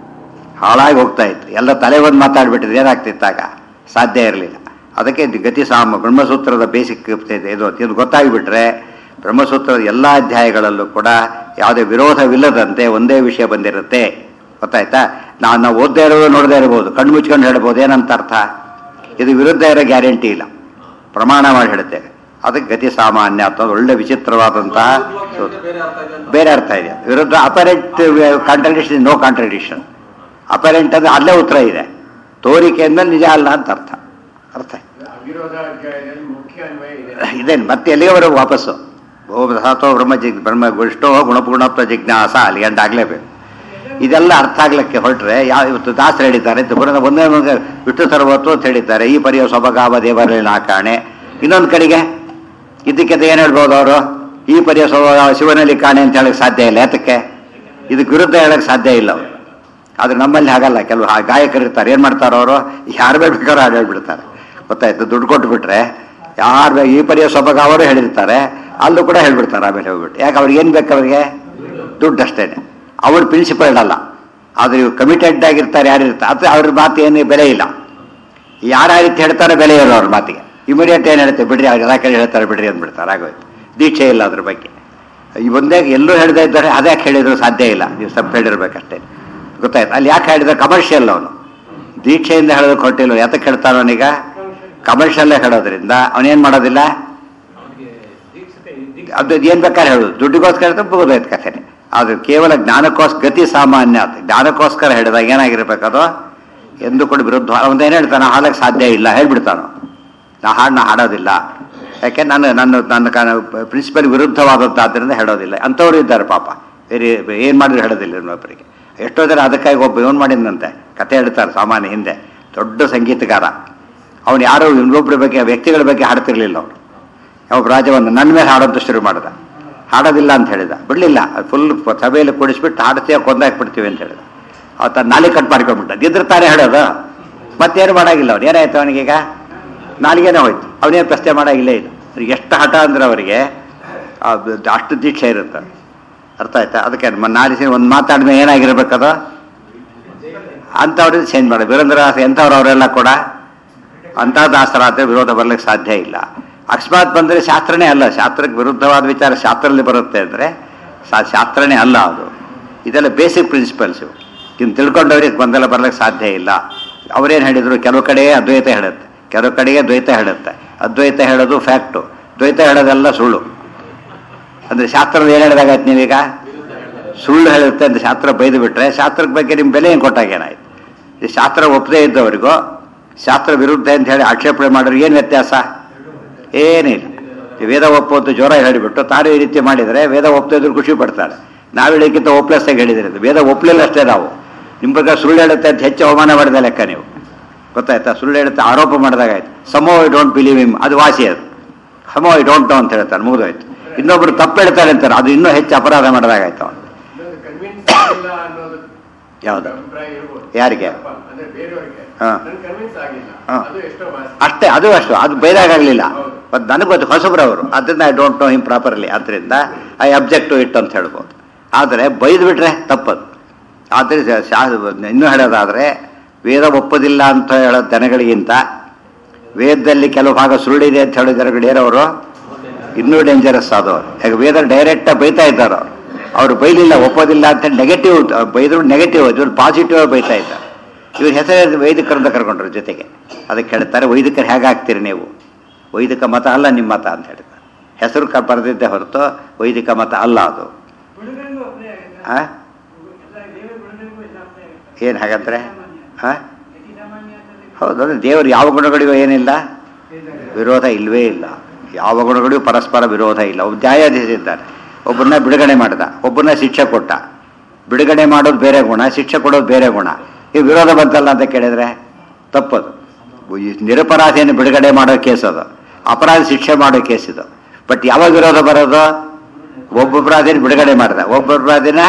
ಹಾಳಾಗಿ ಹೋಗ್ತಾ ಇತ್ತು ಎಲ್ಲ ತಲೆ ಒಂದು ಮಾತಾಡ್ಬಿಟ್ಟಿದ್ರೆ ಏನಾಗ್ತಿತ್ತು ಆಗ ಸಾಧ್ಯ ಇರಲಿಲ್ಲ ಅದಕ್ಕೆ ಇದು ಗತಿ ಸಾಮ ಬ್ರಹ್ಮಸೂತ್ರದ ಬೇಸಿಕ್ ಇದು ಇದು ಗೊತ್ತಾಗಿಬಿಟ್ರೆ ಬ್ರಹ್ಮಸೂತ್ರದ ಎಲ್ಲ ಅಧ್ಯಾಯಗಳಲ್ಲೂ ಕೂಡ ಯಾವುದೇ ವಿರೋಧವಿಲ್ಲದಂತೆ ಒಂದೇ ವಿಷಯ ಬಂದಿರುತ್ತೆ ಗೊತ್ತಾಯ್ತಾ ನಾವು ನಾವು ಓದದೇ ಇರೋದು ನೋಡದೇ ಇರಬಹುದು ಕಣ್ಣು ಮುಚ್ಕೊಂಡು ಹೇಳ್ಬೋದು ಏನಂತ ಅರ್ಥ ಇದು ವಿರುದ್ಧ ಇರೋ ಗ್ಯಾರಂಟಿ ಇಲ್ಲ ಪ್ರಮಾಣ ಮಾಡಿ ಹೇಳುತ್ತೇವೆ ಅದಕ್ಕೆ ಗತಿ ಸಾಮಾನ್ಯ ಅಂತ ಒಳ್ಳೆ ವಿಚಿತ್ರವಾದಂತಹ ಸೂತ್ರ. ಬೇರೆ ಅರ್ಥ ಇದೆ ಅಂತ ಬೇರೆ ಅರ್ಥ ಇದೆ ವಿರುದ್ಧ apparent contradiction no contradiction apparent ಅಂದ್ರೆ ಅಲ್ಲೇ ಉತ್ತರ ಇದೆ ತೋರಿಕೆ ಅಂದ್ಮೇಲೆ ನಿಜ ಅಲ್ಲ ಅಂತ ಅರ್ಥ ಅರ್ಥ ಅವಿರೋಧ ಅಧ್ಯಾಯದಲ್ಲಿ ಮುಖ್ಯ ಅನ್ವಯ ಇದೆ ಇದೇನು ಮತ್ತೆ ಎಲ್ಲಿಗೆ ವಾಪಸ್ಸು ಓಂ ಸಹತೋ ಬ್ರಹ್ಮ ಜಿಗ್ ಬ್ರಹ್ಮ ಗುಷ್ಟೋ ಗುಣಪುಗುಣತ್ವ ಜಿಜ್ಞಾಸ ಅಲ್ಲಿ ಗಂಟೆ ಆಗ್ಲೇಬೇಕು ಇದೆಲ್ಲ ಅರ್ಥ ಆಗ್ಲಿಕ್ಕೆ ಹೊರಟ್ರೆ ಯಾವ ಇವತ್ತು ದಾಸರು ಹೇಳಿದ್ದಾರೆ ಇದು ಪುರಾಣ ಒಂದೇ ಒಂದು ವಿಷ್ಣು ಸರ್ವತ್ವ ಅಂತ ಹೇಳಿದ್ದಾರೆ ಈ ಪರಿಯ ಸೊಬಗಾವ ದೇವರಲ್ಲಿ ನಾಕಾಣೆ ಇನ್ನೊಂದು ಕಡೆಗೆ ಇದಕ್ಕೆ ಏನು ಹೇಳ್ಬೋದು ಅವರು ಈ ಪರಿಯ ಸೊಬಗಾವ ಶಿವನಲ್ಲಿ ಕಾಣೆ ಅಂತ ಹೇಳಕ್ ಸಾಧ್ಯ ಇಲ್ಲ ಯಾತಕ್ಕೆ ಇದಕ್ಕೆ ವಿರುದ್ಧ ಹೇಳಕ್ ಸಾಧ್ಯ ಇಲ್ಲ ಅವರು ಆದ್ರೆ ನಮ್ಮಲ್ಲಿ ಹಾಗಲ್ಲ ಕೆಲವು ಆ ಗಾಯಕರು ಇರ್ತಾರೆ ಏನ್ ಮಾಡ್ತಾರೆ ಅವರು ಯಾರು ಬೇಕಾದ್ರೂ ಹಾಡು ಹೇಳ್ಬಿಡ್ತಾರೆ ಗೊತ್ತಾಯ್ತು ದುಡ್ಡು ಕೊಟ್ಟು ಬಿಟ್ರೆ ಯಾರು ಈ ಪರಿಯ ಸೊಬಗ ಅವರು ಹೇಳಿರ್ತಾರೆ ಅಲ್ಲೂ ಕೂಡ ಹೇಳ್ಬಿಡ್ತಾರೆ ಆಮೇಲೆ ಹೋಗ್ಬಿಟ್ಟು ಯಾಕೆ ಅವ್ರಿಗೆ ಏನ್ ಬೇಕು ಅವ್ರಿಗೆ ದುಡ್ಡು ಅಷ್ಟೇನೆ ಅವ್ರ ಪ್ರಿನ್ಸಿಪಲ್ ಅಲ್ಲ ಆದ್ರೆ ಇವ್ರು ಕಮಿಟೆಡ್ ಆಗಿರ್ತಾರೆ ಯಾರು ಇರ್ತಾರೆ ಅದು ಅವ್ರ ಮಾತು ಏನು ಬೆಲೆ ಇಲ್ಲ ಯಾರು ಆ ರೀತಿ ಹೇಳ್ತಾರೆ ಬೆಲೆ ಇರೋ ಅವ್ರ ಮಾತಿಗೆ ಇಮಿಡಿಯೇಟ್ ಏನು ಹೇಳ್ತಾರೆ ಬಿಡ್ರಿ ಅವ್ರು ಎಲ್ಲ ಕಡೆ ಹೇಳ್ತಾರೆ ಬಿಡ್ರಿ ಅಂದ್ಬಿಡ್ತಾರೆ ಆಗೋಯ್ತು ದೀಕ್ಷೆ ಇಲ್ಲ ಅದ್ರ ಬಗ್ಗೆ ಈ ಒಂದೇ ಎಲ್ಲೂ ಹೇಳ್ತಾ ಇದ್ದಾರೆ ಅದ್ಯಾಕೆ ಹೇಳಿದ್ರು ಸಾಧ್ಯ ಇಲ್ಲ ನೀವು ಸ್ವಲ್ಪ ಹೇಳಿರ್ಬೇಕಷ್ಟೇ ಗೊತ್ತಾಯ್ತು ಅಲ್ಲಿ ಯಾಕೆ ಹೇಳಿದ್ರೆ ಕಮರ್ಷಿಯಲ್ ಅವನು ದೀಕ್ಷೆಯಿಂದ ಹೇಳೋದಕ್ಕೆ ಹೊಟ್ಟಿಲ್ಲ ಯಾತಕ್ಕೆ ಹೇಳ್ತಾನೆ ಅವನೀಗ ಕಮರ್ಷಿಯಲ್ಲೇ ಹೇಳೋದ್ರಿಂದ ಅವನೇನು ಮಾಡೋದಿಲ್ಲ ಅವನಿಗೆ ದೀಕ್ಷತೆ ದೀಕ್ಷೆ ಅದು ಏನ್ ಬೇಕಾದ್ರೆ ಹೇಳುದು ದುಡ್ಡಿಗೋಸ್ಕರ ಹೇಳ್ತಾ ಮುಗಿದೋಯ್ತು ಕಥೆನೆ ಅದು ಕೇವಲ ಜ್ಞಾನಕ್ಕೋಸ್ಕರ ಗತಿ ಸಾಮಾನ್ಯ ಅದು ಜ್ಞಾನಕ್ಕೋಸ್ಕರ ಹೇಳಿದಾಗ ಏನಾಗಿರ್ಬೇಕದು ಎಂದು ಕೂಡ ವಿರುದ್ಧ ಒಂದೇನು ಹೇಳ್ತಾನೆ ಹಾಡಕ್ಕೆ ಸಾಧ್ಯ ಇಲ್ಲ ಹೇಳ್ಬಿಡ್ತಾನು ನಾ ಹಾಡನ್ನ ಹಾಡೋದಿಲ್ಲ ಯಾಕೆ ನಾನು ನನ್ನ ನನ್ನ ಪ್ರಿನ್ಸಿಪಲ್ ವಿರುದ್ಧವಾದದ್ದಾದ್ರಿಂದ ಹೇಳೋದಿಲ್ಲ ಅಂಥವ್ರು ಇದ್ದಾರೆ ಪಾಪ ಬೇರೆ ಏನು ಮಾಡಿದ್ರು ಹೇಳೋದಿಲ್ಲ ಇನ್ನೊಬ್ಬರಿಗೆ ಎಷ್ಟೋ ಜನ ಅದಕ್ಕಾಗಿ ಒಬ್ಬ ಇವನು ಮಾಡಿದಂತೆ ಕತೆ ಹೇಳ್ತಾರೆ ಸಾಮಾನ್ಯ ಹಿಂದೆ ದೊಡ್ಡ ಸಂಗೀತಗಾರ ಅವನು ಯಾರು ಇನ್ನೊಬ್ಬರ ಬಗ್ಗೆ ವ್ಯಕ್ತಿಗಳ ಬಗ್ಗೆ ಹಾಡ್ತಿರ್ಲಿಲ್ಲ ಅವನು ಒಬ್ಬ ರಾಜವನ್ನು ನನ್ನ ಮೇಲೆ ಹಾಡೋದು ಶುರು ಮಾಡ್ದ ಹಾಡೋದಿಲ್ಲ ಅಂತ ಹೇಳಿದ ಬಿಡ್ಲಿಲ್ಲ ಫುಲ್ ಸಭೆಯಲ್ಲಿ ಕುಡಿಸ್ಬಿಟ್ಟು ಹಾಡ್ತೀಯ ಕೊಂದಾಕ್ಬಿಡ್ತೀವಿ ಅಂತ ಹೇಳಿದ ಆತ ನಾಲಿ ಕಟ್ ಮಾಡ್ಕೊಂಡ್ಬಿಟ್ಟ ಇದ್ರ ತಾನೇ ಹೇಳೋದು ಮತ್ತೇನು ಮಾಡಾಗಿಲ್ಲ ಅವ್ನು ಏನಾಯ್ತು ಅವನಿಗೀಗ ನಾಲಿಗೆನೇ ಹೋಯ್ತು ಅವನೇನು ಪ್ರಶ್ನೆ ಮಾಡಾಗಿಲ್ಲ ಇದು ಎಷ್ಟು ಹಠ ಅಂದ್ರೆ ಅವರಿಗೆ ಆ ಬ- ಅಷ್ಟು ದೀಕ್ಷೆ ಇರುತ್ತೆ ಅರ್ಥ ಆಯ್ತಾ ಅದಕ್ಕೆ ಮ- ನಾಲಿಸಿ ಒಂದು ಮಾತಾಡಿದ್ಮೇಲೆ ಏನಾಗಿರ್ಬೇಕದು ಅಂಥವ್ರಿಗೆ ಚೇಂಜ್ ಮಾಡಿ ವೀರೇಂದ್ರನಾಥ ಎಂಥವ್ರು ಅವರೆಲ್ಲ ಕೂಡ ಅಂಥ ದಾಸರಾದ್ರೆ ವಿರೋಧ ಬರ್ಲಿಕ್ಕೆ ಸಾಧ್ಯ ಇಲ್ಲ ಅಕಸ್ಮಾತ್ ಬಂದರೆ ಶಾಸ್ತ್ರನೇ ಅಲ್ಲ ಶಾಸ್ತ್ರಕ್ಕೆ ವಿರುದ್ಧವಾದ ವಿಚಾರ ಶಾಸ್ತ್ರದಲ್ಲಿ ಬರುತ್ತೆ ಅಂದರೆ ಶಾಸ್ತ್ರನೇ ಅಲ್ಲ ಅದು ಇದೆಲ್ಲ ಬೇಸಿಕ್ ಪ್ರಿನ್ಸಿಪಲ್ಸ್ ಇವು ಇನ್ನು ತಿಳ್ಕೊಂಡವ್ರಿಗೆ ಗೊಂದಲ ಬರ್ಲಿಕ್ಕೆ ಸಾಧ್ಯ ಇಲ್ಲ ಅವರೇನು ಹೇಳಿದ್ರು ಕೆಲವು ಕಡೆ ಅದ್ವೈತ ಹೇಳುತ್ತೆ ಕೆಲವು ಕಡೆಗೆ ದ್ವೈತ ಹೇಳುತ್ತೆ ಅದ್ವೈತ ಹೇಳೋದು ಫ್ಯಾಕ್ಟು ದ್ವೈತ ಹೇಳೋದೆಲ್ಲ ಸುಳ್ಳು ಅಂದರೆ ಶಾಸ್ತ್ರದ ಏನು ಹೇಳಿದಾಗಾಯ್ತು ನೀವೀಗ ಸುಳ್ಳು ಹೇಳುತ್ತೆ ಅಂತ ಶಾಸ್ತ್ರ ಬೈದು ಬಿಟ್ರೆ ಶಾಸ್ತ್ರದ ಬಗ್ಗೆ ನಿಮ್ಮ ಬೆಲೆ ಏನು ಕೊಟ್ಟಾಗ ಏನಾಯ್ತು ಈ ಶಾಸ್ತ್ರ ಒಪ್ಪದೇ ಇದ್ದವರಿಗೂ ಶಾಸ್ತ್ರ ವಿರುದ್ಧ ಅಂತ ಹೇಳಿ ಆಕ್ಷೇಪಣೆ ಮಾಡೋರು ಏನು ವ್ಯತ್ಯಾಸ ಏನಿಲ್ಲ ಈ ವೇದ ಒಪ್ಪೋದು ಜ್ವರ ಹೇಳಿಬಿಟ್ಟು ತಾನು ಈ ರೀತಿ ಮಾಡಿದರೆ ವೇದ ಒಪ್ಪದೇ ಇದ್ರು ಖುಷಿ ಪಡ್ತಾರೆ ನಾವು ಹೇಳಿಕ್ಕಿಂತ ಒಪ್ಲೆಸ್ಸಾಗಿ ಹೇಳಿದ್ರೆ ಇದು. ವೇದ ಒಪ್ಪಲಿಲ್ಲ ಅಷ್ಟೇ ನಾವು ನಿಮ್ಮ ಬಗ್ಗೆ ಸುಳ್ಳು ಹೇಳುತ್ತೆ ಅಂತ ಹೆಚ್ಚು ಅವಮಾನ ಮಾಡಿದ ಲೆಕ್ಕ ನೀವು ಗೊತ್ತಾಯ್ತಾ ಸುಳ್ಳು ಹೇಳುತ್ತೆ ಆರೋಪ ಮಾಡಿದಾಗಾಯ್ತು ಸಮೋ ಐ ಡೋಂಟ್ ಬಿಲೀವ್ ಇಮ್ ಅದು ವಾಸಿ ಅದು ಸಮೋ ಐ ಡೋಂಟ್ ನೋ ಅಂತ ಹೇಳ್ತಾರೆ ಮುಗಿದೋಯ್ತು ಇನ್ನೊಬ್ರು ತಪ್ಪು ಹೇಳ್ತಾರೆ ಅಂತಾರೆ ಅದು ಇನ್ನೂ ಹೆಚ್ಚು ಅಪರಾಧ ಮಾಡಿದಾಗಾಯ್ತು ಅವನು ಇನ್ನೊಂದು ಕನ್ವಿನ್ಸ್ ಆಗಿಲ್ಲ ಅನ್ನೋದು ಯಾವುದು ಅಭಿಪ್ರಾಯ ಇರ್ಬೋದು ಯಾರಿಗೆ? ಸ್ವಲ್ಪ, ಅಂದ್ರೆ ಬೇರೆಯವರಿಗೆ ಹಾ. ನನ್ ಕನ್ವಿನ್ಸ್ ಆಗಿಲ್ಲ ಹಾ. ಅದು ಎಷ್ಟೋ ವಾಸಿ ಅಷ್ಟೇ ಅದು ಅಷ್ಟು ಅದು ಬೈದಾಗಲಿಲ್ಲ ಹೌದು. ಮತ್ತು ನನಗೆ ಗೊತ್ತು ಹೊಸಬ್ರವರು ಅದರಿಂದ I don't know him properly ಅದರಿಂದ ಐ ಅಬ್ಜೆಕ್ಟ್ ಟು ಇಟ್ ಅಂತ ಹೇಳ್ಬೋದು ಆದರೆ ಬೈದು ಬಿಟ್ರೆ ತಪ್ಪದು ಆದರೆ ಶಾ ಇನ್ನೂ ಹೇಳೋದಾದರೆ ವೇದ ಒಪ್ಪೋದಿಲ್ಲ ಅಂತ ಹೇಳೋ ಜನಗಳಿಗಿಂತ ವೇದದಲ್ಲಿ ಕೆಲವು ಭಾಗ ಸುಳ್ಳಿದೆ ಅಂತ ಹೇಳೋ ಜನಗಳು ಏನವರು ಇನ್ನೂ ಡೇಂಜರಸ್ ಆದವರು ಯಾಕೆ ವೇದ ಡೈರೆಕ್ಟಾಗಿ ಬೈತಾ ಇದ್ದಾರೆ ಅವರು ಅವರು ಬೈಲಿಲ್ಲ ಒಪ್ಪೋದಿಲ್ಲ ಅಂತ ನೆಗೆಟಿವ್ ಬೈದ್ರು ನೆಗೆಟಿವ್ ಇವ್ರು ಪಾಸಿಟಿವ್ ಬೈತಾ ಇದ್ದಾರೆ ಇವ್ರ ಹೆಸರು ವೈದಿಕರಿಂದ ಕರ್ಕೊಂಡ್ರು ಜೊತೆಗೆ ಅದಕ್ಕೆ ಹೇಳ್ತಾರೆ ವೈದಿಕರು ಹೇಗಾಗ್ತೀರಿ ನೀವು ವೈದಿಕ ಮತ ಅಲ್ಲ ನಿಮ್ಮ ಮತ ಅಂತ ಹೇಳ್ತಾರೆ ಹೆಸರು ಕ ಬರೆದಿದ್ದೆ ಹೊರತು ವೈದಿಕ ಮತ ಅಲ್ಲ ಅದು ಗುಣಗಳಿಗೂ ಅಪ್ಲೈ ಆಗುತ್ತೆ ಆ? ಎಲ್ಲ ದೇವರ ಗುಣಗಳಿಗೂ ಎಲ್ಲ ಅಪ್ಲೈ ಆಗುತ್ತೆ ಏನು ಹಾಗಂದ್ರೆ ಆ? ಅತಿ ಸಾಮಾನ್ಯ ಅಂತಂದ್ರೆ ಹೌದು ಅಂದ್ರೆ ದೇವರು ಯಾವ ಗುಣಗಳಿಗೂ ಏನಿಲ್ಲ ವಿರೋಧ ಇಲ್ವೇ ಇಲ್ಲ ಯಾವ ಗುಣಗಳಿಗೂ ಪರಸ್ಪರ ವಿರೋಧ ಇಲ್ಲ ಒಬ್ಬ ನ್ಯಾಯಾಧೀಶ ಇದ್ದಾನೆ ಒಬ್ಬರನ್ನ ಬಿಡುಗಡೆ ಮಾಡಿದ ಒಬ್ಬರನ್ನ ಶಿಕ್ಷೆ ಕೊಟ್ಟ ಬಿಡುಗಡೆ ಮಾಡೋದು ಬೇರೆ ಗುಣ ಶಿಕ್ಷೆ ಕೊಡೋದು ಬೇರೆ ಗುಣ ಈ ವಿರೋಧ ಬಂತಲ್ಲ ಅಂತ ಕೇಳಿದ್ರೆ ತಪ್ಪದು ಈ ನಿರಪರಾಧಿಯನ್ನು ಬಿಡುಗಡೆ ಮಾಡೋ ಕೇಸ್ ಅದು ಅಪರಾಧ ಶಿಕ್ಷೆ ಮಾಡೋ ಕೇಸ್ ಇದು ಬಟ್ ಯಾವಾಗ ವಿರೋಧ ಬರೋದು ಒಬ್ಬ ಅಪರಾಧಿನ ಬಿಡುಗಡೆ ಮಾಡಿದ ಒಬ್ಬ ಅಪರಾಧಿನ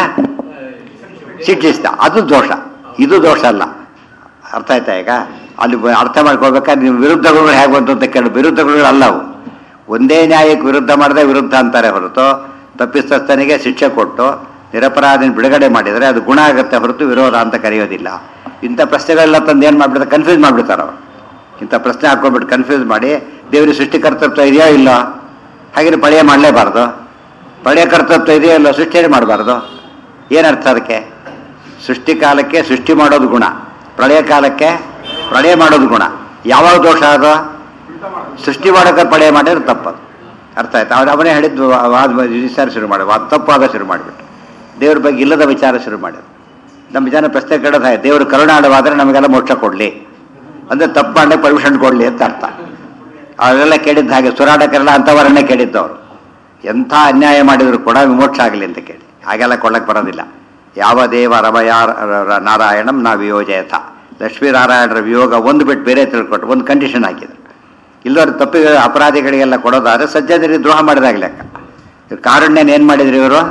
ಶಿಕ್ಷಿಸಿದ ಅದು ದೋಷ ಇದು ದೋಷ ಅಲ್ಲ ಅರ್ಥ ಆಯ್ತಾ ಈಗ ಅಲ್ಲಿ ಬ- ಅರ್ಥ ಮಾಡ್ಕೊಳ್ಬೇಕಾದ್ರೆ ನೀವು ವಿರುದ್ಧಗಳು ಹೇಗೆ ಬಂತು ಅಂತ ಕೇಳಿ ವಿರುದ್ಧಗಳು ಅಲ್ಲ ಅವು ಒಂದೇ ನ್ಯಾಯಕ್ಕೆ ವಿರುದ್ಧ ಮಾಡದೆ ವಿರುದ್ಧ ಅಂತಾರೆ ಹೊರತು ತಪ್ಪಿತಸ್ಥನಿಗೆ ಶಿಕ್ಷೆ ಕೊಟ್ಟು ನಿರಪರಾಧಿನ ಬಿಡುಗಡೆ ಮಾಡಿದರೆ ಅದು ಗುಣ ಆಗುತ್ತೆ ಹೊರತು ವಿರೋಧ ಅಂತ ಕರೆಯೋದಿಲ್ಲ ಇಂಥ ಪ್ರಶ್ನೆಗಳೆಲ್ಲ ತಂದು ಏನು ಮಾಡ್ಬಿಡ್ತಾರೆ ಕನ್ಫ್ಯೂಸ್ ಮಾಡಿಬಿಡ್ತಾರೆ ಅವರು ಇಂಥ ಪ್ರಶ್ನೆ ಹಾಕೊಂಡ್ಬಿಟ್ಟು ಕನ್ಫ್ಯೂಸ್ ಮಾಡಿ ದೇವರಿಗೆ ಸೃಷ್ಟಿಕರ್ತೃತ್ವ ಇದೆಯಾ ಇಲ್ಲ ಹಾಗೆ ಪಳೆಯ ಮಾಡಲೇಬಾರ್ದು ಪಳೆಯ ಕರ್ತೃತ್ವ ಇದೆಯಾ ಇಲ್ಲ ಸೃಷ್ಟಿಯೇ ಮಾಡಬಾರ್ದು ಏನರ್ಥ ಅದಕ್ಕೆ ಸೃಷ್ಟಿ ಕಾಲಕ್ಕೆ ಸೃಷ್ಟಿ ಮಾಡೋದು ಗುಣ ಪ್ರಳಯ ಕಾಲಕ್ಕೆ ಪ್ರಳಯ ಮಾಡೋದು ಗುಣ ಯಾವಾಗ ದೋಷ ಅದು ಸೃಷ್ಟಿ ಮಾಡೋಕೆ ಪ್ರಳಯ ಮಾಡಿದ್ರೆ ತಪ್ಪದು ಅರ್ಥ ಆಯ್ತು ಅವನು ಅವನೇ ಹೇಳಿದ್ದು ವಾದ ವಿಚಾರ ಶುರು ಮಾಡಿ ವಾದ ತಪ್ಪಾಗ ಶುರು ಮಾಡಿಬಿಟ್ಟು ದೇವ್ರ ಬಗ್ಗೆ ಇಲ್ಲದ ವಿಚಾರ ಶುರು ಮಾಡಿದ್ರು ನಮ್ಮ ಜನ ಪ್ರಶ್ನೆ ಕೇಳೋದು ಹಾಗೆ ದೇವರು ಕರುಣಾಡವಾದರೆ ನಮಗೆಲ್ಲ ಮೋಕ್ಷ ಕೊಡಲಿ ಅಂದರೆ ತಪ್ಪು ಮಾಡಕ್ಕೆ ಪರ್ಮಿಷನ್ ಕೊಡಲಿ ಅಂತ ಅರ್ಥ ಅವರೆಲ್ಲ ಕೇಳಿದ್ದು ಹಾಗೆ ಸುರಾಡಕರೆಲ್ಲ ಅಂಥವರನ್ನೇ ಕೇಳಿದ್ದವರು ಎಂಥ ಅನ್ಯಾಯ ಮಾಡಿದ್ರು ಕೂಡ ವಿಮೋಕ್ಷ ಆಗಲಿ ಅಂತ ಕೇಳಿ ಹಾಗೆಲ್ಲ ಕೊಡಕ್ಕೆ ಬರೋದಿಲ್ಲ ಯಾವ ದೇವ ರಮಯ ನಾರಾಯಣಂ ನಾ ವಿಯೋಜಯಥ ಲಕ್ಷ್ಮೀನಾರಾಯಣರ ವಿಯೋಗ ಒಂದು ಬಿಟ್ಟು ಬೇರೆ ತಿಳ್ಕೊಟ್ಟು ಒಂದು ಕಂಡೀಷನ್ ಹಾಕಿದ್ರು ಇಲ್ಲದವ್ರು ತಪ್ಪಿಗೆ ಅಪರಾಧಿಗಳಿಗೆಲ್ಲ ಕೊಡೋದಾದ್ರೆ ಸಜ್ಜನರಿಗೆ ದ್ರೋಹ ಮಾಡಿದಾಗ ಲೆಕ್ಕ ಇವ್ರು ಕಾರುಣ್ಯನ ಏನು ಮಾಡಿದ್ರು ಇವರು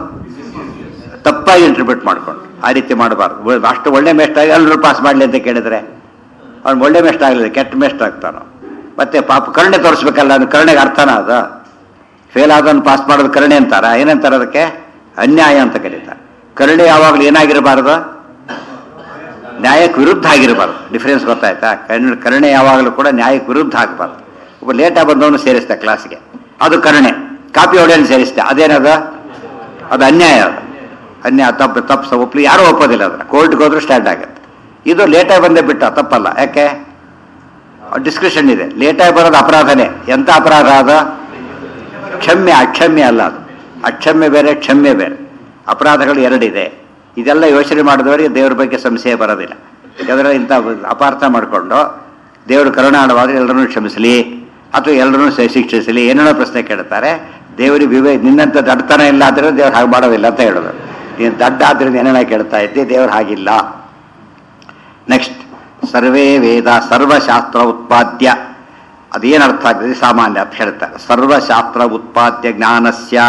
ತಪ್ಪಾಗಿ ಇಂಟರ್ಪ್ರಿಟ್ ಮಾಡ್ಕೊಂಡು ಆ ರೀತಿ ಮಾಡಬಾರ್ದು ಅಷ್ಟು ಒಳ್ಳೆ ಮೇಸ್ಟ್ ಆಗಿ ಎಲ್ಲರೂ ಪಾಸ್ ಮಾಡಲಿ ಅಂತ ಕೇಳಿದ್ರೆ ಅವ್ನು ಒಳ್ಳೆ ಮೇಸ್ಟ್ ಆಗಲಿಲ್ಲ ಕೆಟ್ಟ ಮೇಸ್ಟ್ ಆಗ್ತಾನೋ ಮತ್ತೆ ಪಾಪ ಕರುಣೆ ತೋರಿಸ್ಬೇಕಲ್ಲ ಅದು ಕರುಣೆಗೆ ಅರ್ಥನ ಅದು ಫೇಲ್ ಆದವನು ಪಾಸ್ ಮಾಡೋದು ಕರುಣೆ ಅಂತಾರ ಏನಂತಾರೆ ಅದಕ್ಕೆ ಅನ್ಯಾಯ ಅಂತ ಕರೀತಾರೆ ಕರುಣೆ ಯಾವಾಗಲೂ ಏನಾಗಿರಬಾರ್ದು ನ್ಯಾಯಕ್ಕೆ ವಿರುದ್ಧ ಆಗಿರಬಾರ್ದು ಡಿಫ್ರೆನ್ಸ್ ಗೊತ್ತಾಯ್ತಾ ಕರುಣೆ ಕರುಣೆ ಯಾವಾಗಲೂ ಕೂಡ ನ್ಯಾಯಕ್ಕೆ ವಿರುದ್ಧ ಆಗಬಾರ್ದು ಒಬ್ಬ ಲೇಟಾಗಿ ಬಂದವನು ಸೇರಿಸ್ದೆ ಕ್ಲಾಸ್ಗೆ ಅದು ಕರುಣೆ ಕಾಪಿ ಹೊಡೆಯನ್ನು ಸೇರಿಸ್ದೆ ಅದೇನದು ಅದು ಅನ್ಯಾಯ ಅದು ಅನ್ಯಾಯ ತಪ್ಪು ತಪ್ಪು ಒಪ್ಪಲಿ ಯಾರೂ ಒಪ್ಪೋದಿಲ್ಲ ಅದನ್ನ ಕೋರ್ಟ್ಗೆ ಹೋದ್ರೂ ಸ್ಟ್ಯಾಂಡ್ ಆಗುತ್ತೆ ಇದು ಲೇಟಾಗಿ ಬಂದೇ ಬಿಟ್ಟ ತಪ್ಪಲ್ಲ ಯಾಕೆ ಡಿಸ್ಕ್ರಿಪ್ಷನ್ ಇದೆ ಲೇಟಾಗಿ ಬರೋದು ಅಪರಾಧನೇ ಎಂಥ ಅಪರಾಧ ಅದು ಕ್ಷಮ್ಯ ಅಕ್ಷಮ್ಯ ಅಲ್ಲ ಅದು ಅಕ್ಷಮ್ಯ ಬೇರೆ ಕ್ಷಮ್ಯ ಬೇರೆ ಅಪರಾಧಗಳು ಎರಡಿದೆ ಇದೆಲ್ಲ ಯೋಚನೆ ಮಾಡಿದವರಿಗೆ ದೇವ್ರ ಬಗ್ಗೆ ಸಂಶಯ ಬರೋದಿಲ್ಲ ಯಾಕಂದ್ರೆ ಇಂಥ ಅಪಾರ್ಥ ಮಾಡಿಕೊಂಡು ದೇವರು ಕರುಣಾಳವಾದ್ರೆ ಎಲ್ಲರನ್ನೂ ಕ್ಷಮಿಸಲಿ ಅಥವಾ ಎಲ್ಲರನ್ನೂ ಶ- ಶಿಕ್ಷಿಸಲಿ ಏನೇನೋ ಪ್ರಶ್ನೆ ಕೇಳ್ತಾರೆ ದೇವರಿಗೆ ವಿವೇ ನಿನ್ನಂತ ದಡ್ತನ ಇಲ್ಲ ಆದರೆ ದೇವ್ರು ಹಾಗೆ ಮಾಡೋದಿಲ್ಲ ಅಂತ ಹೇಳೋದು ನೀನು ದಡ್ಡ ಆದ್ರಿಂದ ಏನೇನೋ ಕೇಳ್ತಾ ಇದ್ದೆ ದೇವ್ರು ಹಾಗಿಲ್ಲ ನೆಕ್ಸ್ಟ್ ಸರ್ವೇ ವೇದ ಸರ್ವಶಾಸ್ತ್ರ ಉತ್ಪಾದ್ಯ ಅದೇನರ್ಥ ಆಗ್ತದೆ ಸಾಮಾನ್ಯ ಅಂತ ಹೇಳ್ತಾರೆ ಸರ್ವಶಾಸ್ತ್ರ ಉತ್ಪಾದ್ಯ ಜ್ಞಾನಸ್ಯ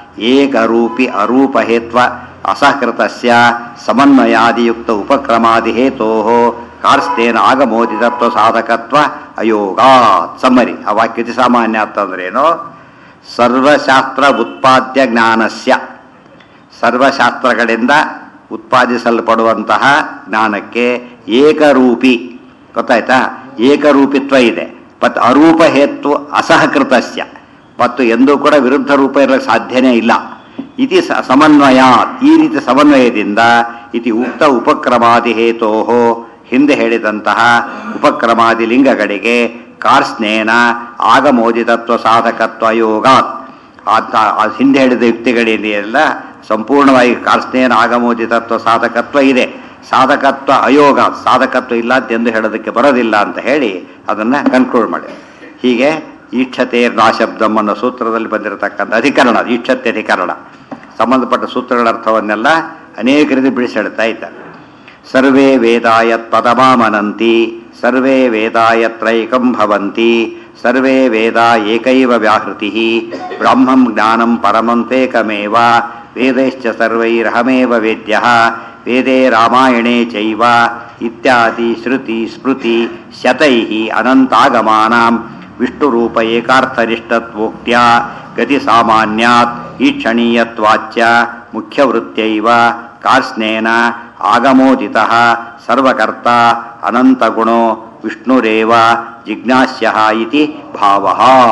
ಏಕರೂಪಿ ಅರೂಪಹೇತ್ವ ಅಸಹಕೃತಸ್ಯ ಸಮನ್ವಯಾದಿಯುಕ್ತ ಉಪಕ್ರಮಾದಿ ಹೇತೋ ಕಾರ್ಸ್ತೇನ ಆಗಮೋದಿತತ್ವ ಸಾಧಕತ್ವ ಅಯೋಗಾತ್ ಸಮ್ಮರಿ ಆ ವಾಕ್ಯತಿ ಸಾಮಾನ್ಯ ಅಂತಂದ್ರೇನು ಸರ್ವಶಾಸ್ತ್ರ ಉತ್ಪಾದ್ಯ ಜ್ಞಾನಸ್ಯ ಸರ್ವಶಾಸ್ತ್ರಗಳಿಂದ ಉತ್ಪಾದಿಸಲ್ಪಡುವಂತಹ ಜ್ಞಾನಕ್ಕೆ ಏಕರೂಪಿ ಗೊತ್ತಾಯ್ತಾ ಏಕರೂಪಿತ್ವ ಇದೆ ಮತ್ತು ಅರೂಪ ಹೇತು ಅಸಹಕೃತಸ್ಯ ಮತ್ತು ಎಂದೂ ಕೂಡ ವಿರುದ್ಧ ರೂಪ ಇರಲಿಕ್ಕೆ ಸಾಧ್ಯನೇ ಇಲ್ಲ ಇತಿ ಸ- ಸಮನ್ವಯ ಈ ರೀತಿ ಸಮನ್ವಯದಿಂದ ಇತಿ ಉಕ್ತ ಉಪಕ್ರಮಾದಿ ಹೇತೋ ಹಿಂದೆ ಹೇಳಿದಂತಹ ಉಪಕ್ರಮಾದಿ ಲಿಂಗಗಳಿಗೆ ಕಾರ್ಸ್ನೇನ ಆಗಮೋದಿತತ್ವ ಸಾಧಕತ್ವ ಯೋಗಾತ್ ಆತ ಆ ಹಿಂದೆ ಹೇಳಿದ ಯುಕ್ತಿಗಳಿದೆಯಲ್ಲ ಸಂಪೂರ್ಣವಾಗಿ ಕಾರ್ಸ್ನೇನ ಆಗಮೋದಿತತ್ವ ಸಾಧಕತ್ವ ಇದೆ ಸಾಧಕತ್ವ ಅಯೋಗ ಸಾಧಕತ್ವ ಇಲ್ಲ ಎಂದು ಹೇಳೋದಕ್ಕೆ ಬರೋದಿಲ್ಲ ಅಂತ ಹೇಳಿ ಅದನ್ನು ಕನ್ಕ್ಲೂಡ್ ಮಾಡಿ ಹೀಗೆ ಈಕ್ಷತೆ ನಾಶಬ್ದಂ ಅನ್ನೋ ಸೂತ್ರದಲ್ಲಿ ಬಂದಿರತಕ್ಕಂಥ ಅಧಿಕರಣ ಈಕ್ಷತೆ ಅಧಿಕರಣ ಸಂಬಂಧಪಟ್ಟ ಸೂತ್ರಗಳ ಅರ್ಥವನ್ನೆಲ್ಲ ಅನೇಕ ರೀತಿ ಬಿಡಿಸಿ ಹೇಳ್ತಾ ಇದ್ದಾರೆ ಸರ್ವೇ ವೇದಾಯತ್ ಪದಮಾಮನಂತಿ ಸರ್ವೇ ವೇದಾಯತ್ರೈಕಂ ಭವಂತಿ ಸರ್ವೇ ವೇದ ಏಕೈವ ವ್ಯಾಹೃತಿ ಬ್ರಹ್ಮಂ ಜ್ಞಾನಂ ಪರಮಂತೇಕಮೇವ ವೇದೈಶ್ಚ ಸರ್ವೈರಹಮೇವ ವೇದ್ಯ ವೇದೇ ರಾಮಾಯಣೇ ಚೈವ ಇತ್ಯಾದಿ ಶ್ರುತಿ ಸ್ಮೃತಿ ಶತೈ ಅನಂತಾಗಮಾನಾಂ ವಿಷ್ಣುರೂಪ ಏಕಾರ್ಥನಿಷ್ಠತ್ವೋಕ್ತ್ಯ ಗತಿ ಸಾಮಾನ್ಯಾತ್ ಈಕ್ಷಣೀಯತ್ವಾಚ್ಯ ಮುಖ್ಯವೃತ್ತೈವ ಕಾರ್ಸ್ನೇನ ಆಗಮೋದಿತ ಸರ್ವಕರ್ತ ಅನಂತಗುಣೋ ವಿಷ್ಣುರೇವ ಜಿಜ್ಞಾಸ್ಯ ಇತಿ ಭಾವ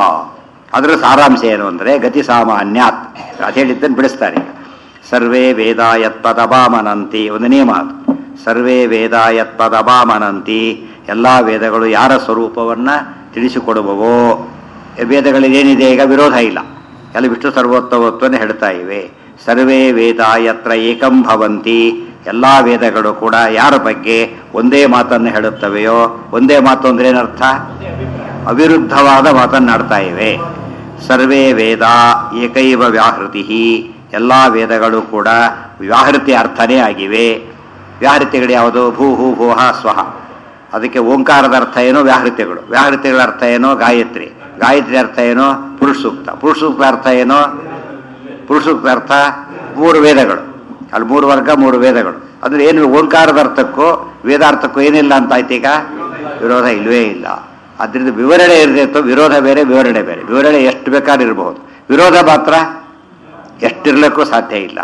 ಅದರ ಸಾರಾಂಶ ಏನು ಅಂದರೆ ಗತಿ ಸಾಮಾನ್ಯಾತ್ ಅದು ಹೇಳಿದ್ದನ್ನು ಬಿಡಿಸ್ತಾರೆ ಸರ್ವೇ ವೇದಾಯತ್ಪದಭಾಮನಂತಿ ಒಂದನೇ ಮಾತು ಸರ್ವೇ ವೇದಾಯತ್ಪದಭಾಮನಂತಿ ಎಲ್ಲ ವೇದಗಳು ಯಾರ ಸ್ವರೂಪವನ್ನು ತಿಳಿಸಿಕೊಡುವವೋ ವೇದಗಳಿಗೇನಿದೆ ಈಗ ವಿರೋಧ ಇಲ್ಲ ಎಲ್ಲ ವಿಷ್ಣು ಸರ್ವೋತ್ತಮತ್ವನೇ ಹೇಳ್ತಾ ಇವೆ ಸರ್ವೇ ವೇದ ಯತ್ರ ಏಕಂ ಭವಂತಿ ಎಲ್ಲ ವೇದಗಳು ಕೂಡ ಯಾರ ಬಗ್ಗೆ ಒಂದೇ ಮಾತನ್ನು ಹೇಳುತ್ತವೆಯೋ ಒಂದೇ ಮಾತು ಅಂದ್ರೆ ಏನರ್ಥ ಅವಿರುದ್ಧವಾದ ಮಾತನ್ನಾಡ್ತಾ ಇವೆ ಸರ್ವೇ ವೇದ ಏಕೈವ ವ್ಯಾಹೃತಿ ಎಲ್ಲ ವೇದಗಳು ಕೂಡ ವ್ಯಾಹೃತಿ ಅರ್ಥನೇ ಆಗಿವೆ ವ್ಯಾಹೃತಿಗಳು ಯಾವುದು ಭೂ ಹೂ ಭೂಹ ಸ್ವಹ ಅದಕ್ಕೆ ಓಂಕಾರದ ಅರ್ಥ ಏನೋ ವ್ಯಾಹೃತಿಗಳು ವ್ಯಾಹೃತಿಗಳ ಅರ್ಥ ಏನೋ ಗಾಯತ್ರಿ ಗಾಯತ್ರಿ ಅರ್ಥ ಏನೋ ಪುರುಷ ಸೂಕ್ತ ಪುರುಷ ಸೂಕ್ತ ಅರ್ಥ ಏನೋ ಪುರುಷ ಸೂಕ್ತ ಅರ್ಥ ಮೂರು ವೇದಗಳು ಅಲ್ಲಿ ಮೂರು ವರ್ಗ ಮೂರು ವೇದಗಳು ಅಂದ್ರೆ ಏನು ಓಂಕಾರದ ಅರ್ಥಕ್ಕೂ ವೇದಾರ್ಥಕ್ಕೂ ಏನಿಲ್ಲ ಅಂತ ಆಯ್ತು ಈಗ ವಿರೋಧ ಇಲ್ವೇ ಇಲ್ಲ ಅದರಿಂದ ವಿವರಣೆ ಇರಬೇಕು ವಿರೋಧ ಬೇರೆ ವಿವರಣೆ ಬೇರೆ ವಿವರಣೆ ಎಷ್ಟು ಬೇಕಾದ್ರೂ ಇರಬಹುದು ವಿರೋಧ ಮಾತ್ರ ಎಷ್ಟಿರ್ಲಿಕ್ಕೂ ಸಾಧ್ಯ ಇಲ್ಲ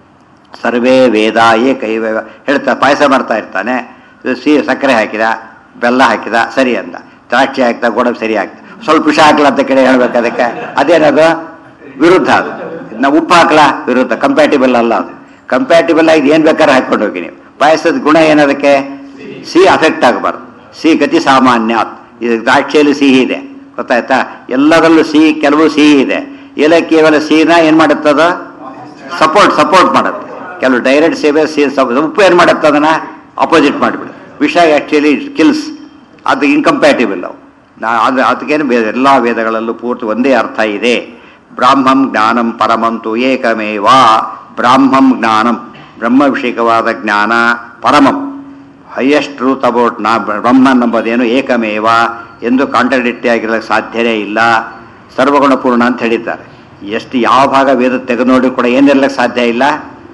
ಸರ್ವೇ ವೇದ ಏಕೈವ ಹೇಳ್ತಾ ಪಾಯಸ ಮಾಡ್ತಾ ಇರ್ತಾನೆ ಸಿಹಿ ಸಕ್ಕರೆ ಹಾಕಿದ ಬೆಲ್ಲ ಹಾಕಿದ ಸರಿ ಅಂದ ದ್ರಾಕ್ಷಿ ಹಾಕಿದ ಗೋಡಂಬಿ ಸರಿ ಹಾಕಿದ ಸ್ವಲ್ಪ ವಿಷ ಹಾಕ್ಲಾ ಅಂತ ಕಡೆ ಹೇಳ್ಬೇಕು ಅದಕ್ಕೆ ಅದೇನದು ವಿರುದ್ಧ ಅದು ನಾವು ಉಪ್ಪು ಹಾಕ್ಲಾ ವಿರುದ್ಧ ಕಂಪ್ಯಾಟಿಬಲ್ ಅಲ್ಲ ಅದು ಕಂಪ್ಯಾಟಿಬಲ್ ಆಗಿ ಏನು ಬೇಕಾದ್ರೆ ಹಾಕ್ಕೊಂಡು ಹೋಗಿ ನೀವು ಪಾಯಸದ ಗುಣ ಏನದಕ್ಕೆ ಸಿಹಿ ಅಫೆಕ್ಟ್ ಆಗಬಾರ್ದು ಸಿಹಿ ಗತಿ ಸಾಮಾನ್ಯ ಇದು ದ್ರಾಕ್ಷಿಯಲ್ಲಿ ಸಿಹಿ ಇದೆ ಗೊತ್ತಾಯ್ತಾ ಎಲ್ಲದರಲ್ಲೂ ಸಿಹಿ ಕೆಲವು ಸಿಹಿ ಇದೆ ಏಲಕ್ಕಿ ಇವೆಲ್ಲ ಸಿಹಿನ ಏನು ಮಾಡುತ್ತದ ಸಪೋರ್ಟ್ ಸಪೋರ್ಟ್ ಮಾಡುತ್ತೆ ಕೆಲವು ಡೈರೆಕ್ಟ್ ಸೇವೆ ಸಿ- ಸ- ಉಪ್ಪು ಏನು ಮಾಡುತ್ತೆ ಅದನ್ನ ಅಪೋಸಿಟ್ ಮಾಡಿಬಿಡು ವಿಷ ಆ್ಯಕ್ಚುಲಿ ಕಿಲ್ಸ್ ಅದು ಇನ್ಕಂಪ್ಯಾಟಿಬಲ್ ಅವು ನಾ ಅದು ಅದಕ್ಕೇನು ವೇದ ಎಲ್ಲ ವೇದಗಳಲ್ಲೂ ಪೂರ್ತಿ ಒಂದೇ ಅರ್ಥ ಇದೆ ಬ್ರಾಹ್ಮಂ ಜ್ಞಾನಂ ಪರಮಂತು ಏಕಮೇವ ಬ್ರಾಹ್ಮಂ ಜ್ಞಾನಂ ಬ್ರಹ್ಮವಿಷಯಕವಾದ ಜ್ಞಾನ ಪರಮಂ ಹೈಯೆಸ್ಟ್ ಟ್ರೂತ್ ಅಬೌಟ್ ನಾ ಬ್ರಹ್ಮನ್ ಎಂಬುದೇನು ಏಕಮೇವ ಎಂದು ಕಾಂಟ್ರಡಿಕ್ಟಿ ಆಗಿರಲಿಕ್ಕೆ ಸಾಧ್ಯವೇ ಇಲ್ಲ ಸರ್ವಗುಣಪೂರ್ಣ ಅಂತ ಹೇಳಿದ್ದಾರೆ ಎಷ್ಟು ಯಾವ ಭಾಗ ವೇದ ತೆಗೆದು ನೋಡಿ ಕೂಡ ಏನಿರ್ಲಿಕ್ಕೆ ಸಾಧ್ಯ ಇಲ್ಲ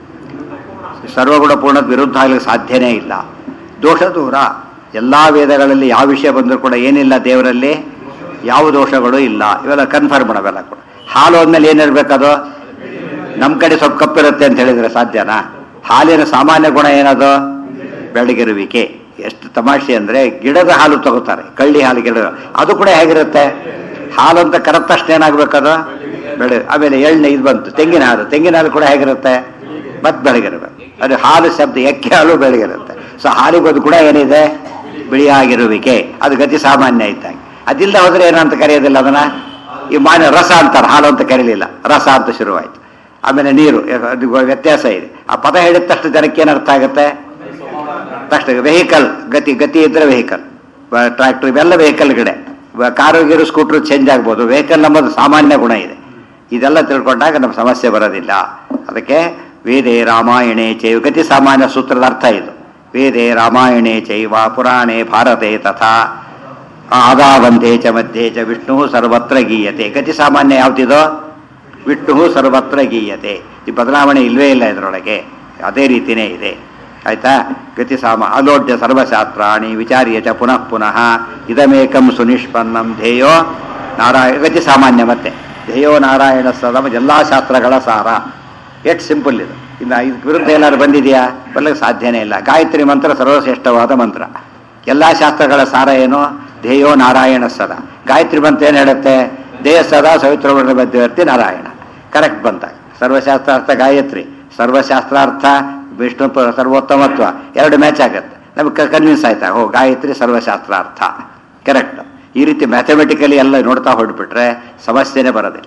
ಸರ್ವಗುಣಪೂರ್ಣದ ವಿರುದ್ಧ ಆಗ್ಲಿಕ್ಕೆ ಸಾಧ್ಯನೇ ಇಲ್ಲ ದೋಷ ದೂರ ಎಲ್ಲ ವೇದಗಳಲ್ಲಿ ಯಾವ ವಿಷಯ ಬಂದರೂ ಕೂಡ ಏನಿಲ್ಲ ದೇವರಲ್ಲಿ ಯಾವ ದೋಷಗಳು ಇಲ್ಲ ಇವೆಲ್ಲ ಕನ್ಫರ್ಮ್ ಅವೆಲ್ಲ ಕೂಡ ಹಾಲು ಅಂದಮೇಲೆ ಏನಿರ್ಬೇಕದು ನಮ್ಮ ಕಡೆ ಸ್ವಲ್ಪ ಕಪ್ಪಿರುತ್ತೆ ಅಂತ ಹೇಳಿದ್ರೆ ಸಾಧ್ಯನಾ ಹಾಲಿನ ಸಾಮಾನ್ಯ ಗುಣ ಏನದು ಬೆಳಗಿರುವಿಕೆ ಎಷ್ಟು ತಮಾಷೆ ಅಂದ್ರೆ ಗಿಡದ ಹಾಲು ತಗೋತಾರೆ ಕಳ್ಳಿ ಹಾಲು ಗಿಡದ ಅದು ಕೂಡ ಹೇಗಿರುತ್ತೆ ಹಾಲು ಅಂತ ಕರೆದ ತಕ್ಷಣ ಏನಾಗ್ಬೇಕದು ಬೆಳೆ ಆಮೇಲೆ ಎಣ್ಣೆ ಇದು ಬಂತು ತೆಂಗಿನ ಹಾಲು ತೆಂಗಿನ ಹಾಲು ಕೂಡ ಹೇಗಿರುತ್ತೆ ಮತ್ತೆ ಬೆಳಗಿರ್ಬೇಕು ಅದು ಹಾಲು ಶಬ್ದ ಎಕ್ಕೆ ಹಾಲು ಬೆಳಗಿರುತ್ತೆ ಸೊ ಹಾಲಿಗೊಂದು ಗುಣ ಏನಿದೆ ಬಿಳಿಯಾಗಿರುವಿಕೆ ಅದು ಗತಿ ಸಾಮಾನ್ಯ ಇದ್ದಾಗ ಅದಿಲ್ಲ ಹೋದ್ರೆ ಏನಂತ ಕರೆಯೋದಿಲ್ಲ ಅದನ್ನ ಈ ಮಾನ್ಯ ರಸ ಅಂತಾರೆ ಹಾಲು ಅಂತ ಕರೀಲಿಲ್ಲ ರಸ ಅಂತ ಶುರುವಾಯ್ತು ಆಮೇಲೆ ನೀರು ಅದು ವ್ಯತ್ಯಾಸ ಇದೆ ಆ ಪದ ಹೇಳಿದ ತಕ್ಷಣ ಜನಕ್ಕೆ ಏನು ಅರ್ಥ ಆಗುತ್ತೆ ತಕ್ಷಣ ವೆಹಿಕಲ್ ಗತಿ ಗತಿ ಇದ್ರೆ ವೆಹಿಕಲ್ ಟ್ರ್ಯಾಕ್ಟರ್ ಇವೆಲ್ಲ ವೆಹಿಕಲ್ ಕಡೆ ಕಾರು ಗೀರು ಸ್ಕೂಟ್ರು ಚೇಂಜ್ ಆಗ್ಬೋದು ವೆಹಿಕಲ್ ನಮ್ಮದು ಸಾಮಾನ್ಯ ಗುಣ ಇದೆ ಇದೆಲ್ಲ ತಿಳ್ಕೊಂಡಾಗ ನಮ್ಮ ಸಮಸ್ಯೆ ಬರೋದಿಲ್ಲ ಅದಕ್ಕೆ ವೇದೇ ರಾಮಾಯಣೇ ಚೈವ ಗತಿ ಸಾಮಾನ್ಯ ಸೂತ್ರದ ಅರ್ಥ ಇದು ವೇದೇ ರಾಮಾಯಣೇ ಚೈವ ಪುರಾಣೇ ಭಾರತೆ ತಥಾ ಆದಾವಂತೆ ಚ ಮಧ್ಯೆ ಚ ವಿಷ್ಣು ಸರ್ವತ್ರ ಗೀಯತೆ ಗತಿ ಸಾಮಾನ್ಯ ಯಾವ್ದಿದೋ ವಿಷ್ಣು ಸರ್ವತ್ರ ಗೀಯತೆ ಈ ಬದಲಾವಣೆ ಇಲ್ವೇ ಇಲ್ಲ ಇದರೊಳಗೆ ಅದೇ ರೀತಿನೇ ಇದೆ ಆಯ್ತಾ ಗತಿ ಸಾಮ ಅಲೋಡ್ಯ ಸರ್ವಶಾಸ್ತ್ರಾಣಿ ವಿಚಾರ್ಯ ಚ ಪುನಃ ಪುನಃ ಇದಮೇಕಂ ಸುನಿಷ್ಪನ್ನಂ ಧ್ಯೇಯೋ ನಾರಾಯಣ ಗತಿ ಸಾಮಾನ್ಯ ಮತ್ತೆ ಧ್ಯೇಯೋ ನಾರಾಯಣ ಸದಮ ಎಲ್ಲ ಶಾಸ್ತ್ರಗಳ ಸಾರ ಎಷ್ಟು ಸಿಂಪಲ್ ಇದು ಇನ್ನು ಇದಕ್ಕೆ ವಿರುದ್ಧ ಏನಾದ್ರು ಬಂದಿದೆಯಾ ಬರ್ಲಿಕ್ಕೆ ಸಾಧ್ಯನೇ ಇಲ್ಲ ಗಾಯತ್ರಿ ಮಂತ್ರ ಸರ್ವಶ್ರೇಷ್ಠವಾದ ಮಂತ್ರ ಎಲ್ಲ ಶಾಸ್ತ್ರಗಳ ಸಾರ ಏನು ಧ್ಯೇಯೋ ನಾರಾಯಣ ಸದಾ ಗಾಯತ್ರಿ ಮಂತ್ರ ಏನು ಹೇಳುತ್ತೆ ದೇಹ ಸದಾ ಸವಿತ್ರವರ್ಣ ಮಧ್ಯವರ್ತಿ ನಾರಾಯಣ ಕರೆಕ್ಟ್ ಬಂತಾಗ ಸರ್ವಶಾಸ್ತ್ರಾರ್ಥ ಗಾಯತ್ರಿ ಸರ್ವಶಾಸ್ತ್ರಾರ್ಥ ವಿಷ್ಣು ಪ- ಸರ್ವೋತ್ತಮತ್ವ ಎರಡು ಮ್ಯಾಚ್ ಆಗುತ್ತೆ ನಮಗೆ ಕನ್ವಿನ್ಸ್ ಆಯ್ತಾ ಓ ಗಾಯತ್ರಿ ಸರ್ವಶಾಸ್ತ್ರಾರ್ಥ ಕರೆಕ್ಟ್ ಈ ರೀತಿ ಮ್ಯಾಥಮೆಟಿಕಲಿ ಎಲ್ಲ ನೋಡ್ತಾ ಹೊರಟ್ಬಿಟ್ರೆ ಸಮಸ್ಯೆನೇ ಬರೋದಿಲ್ಲ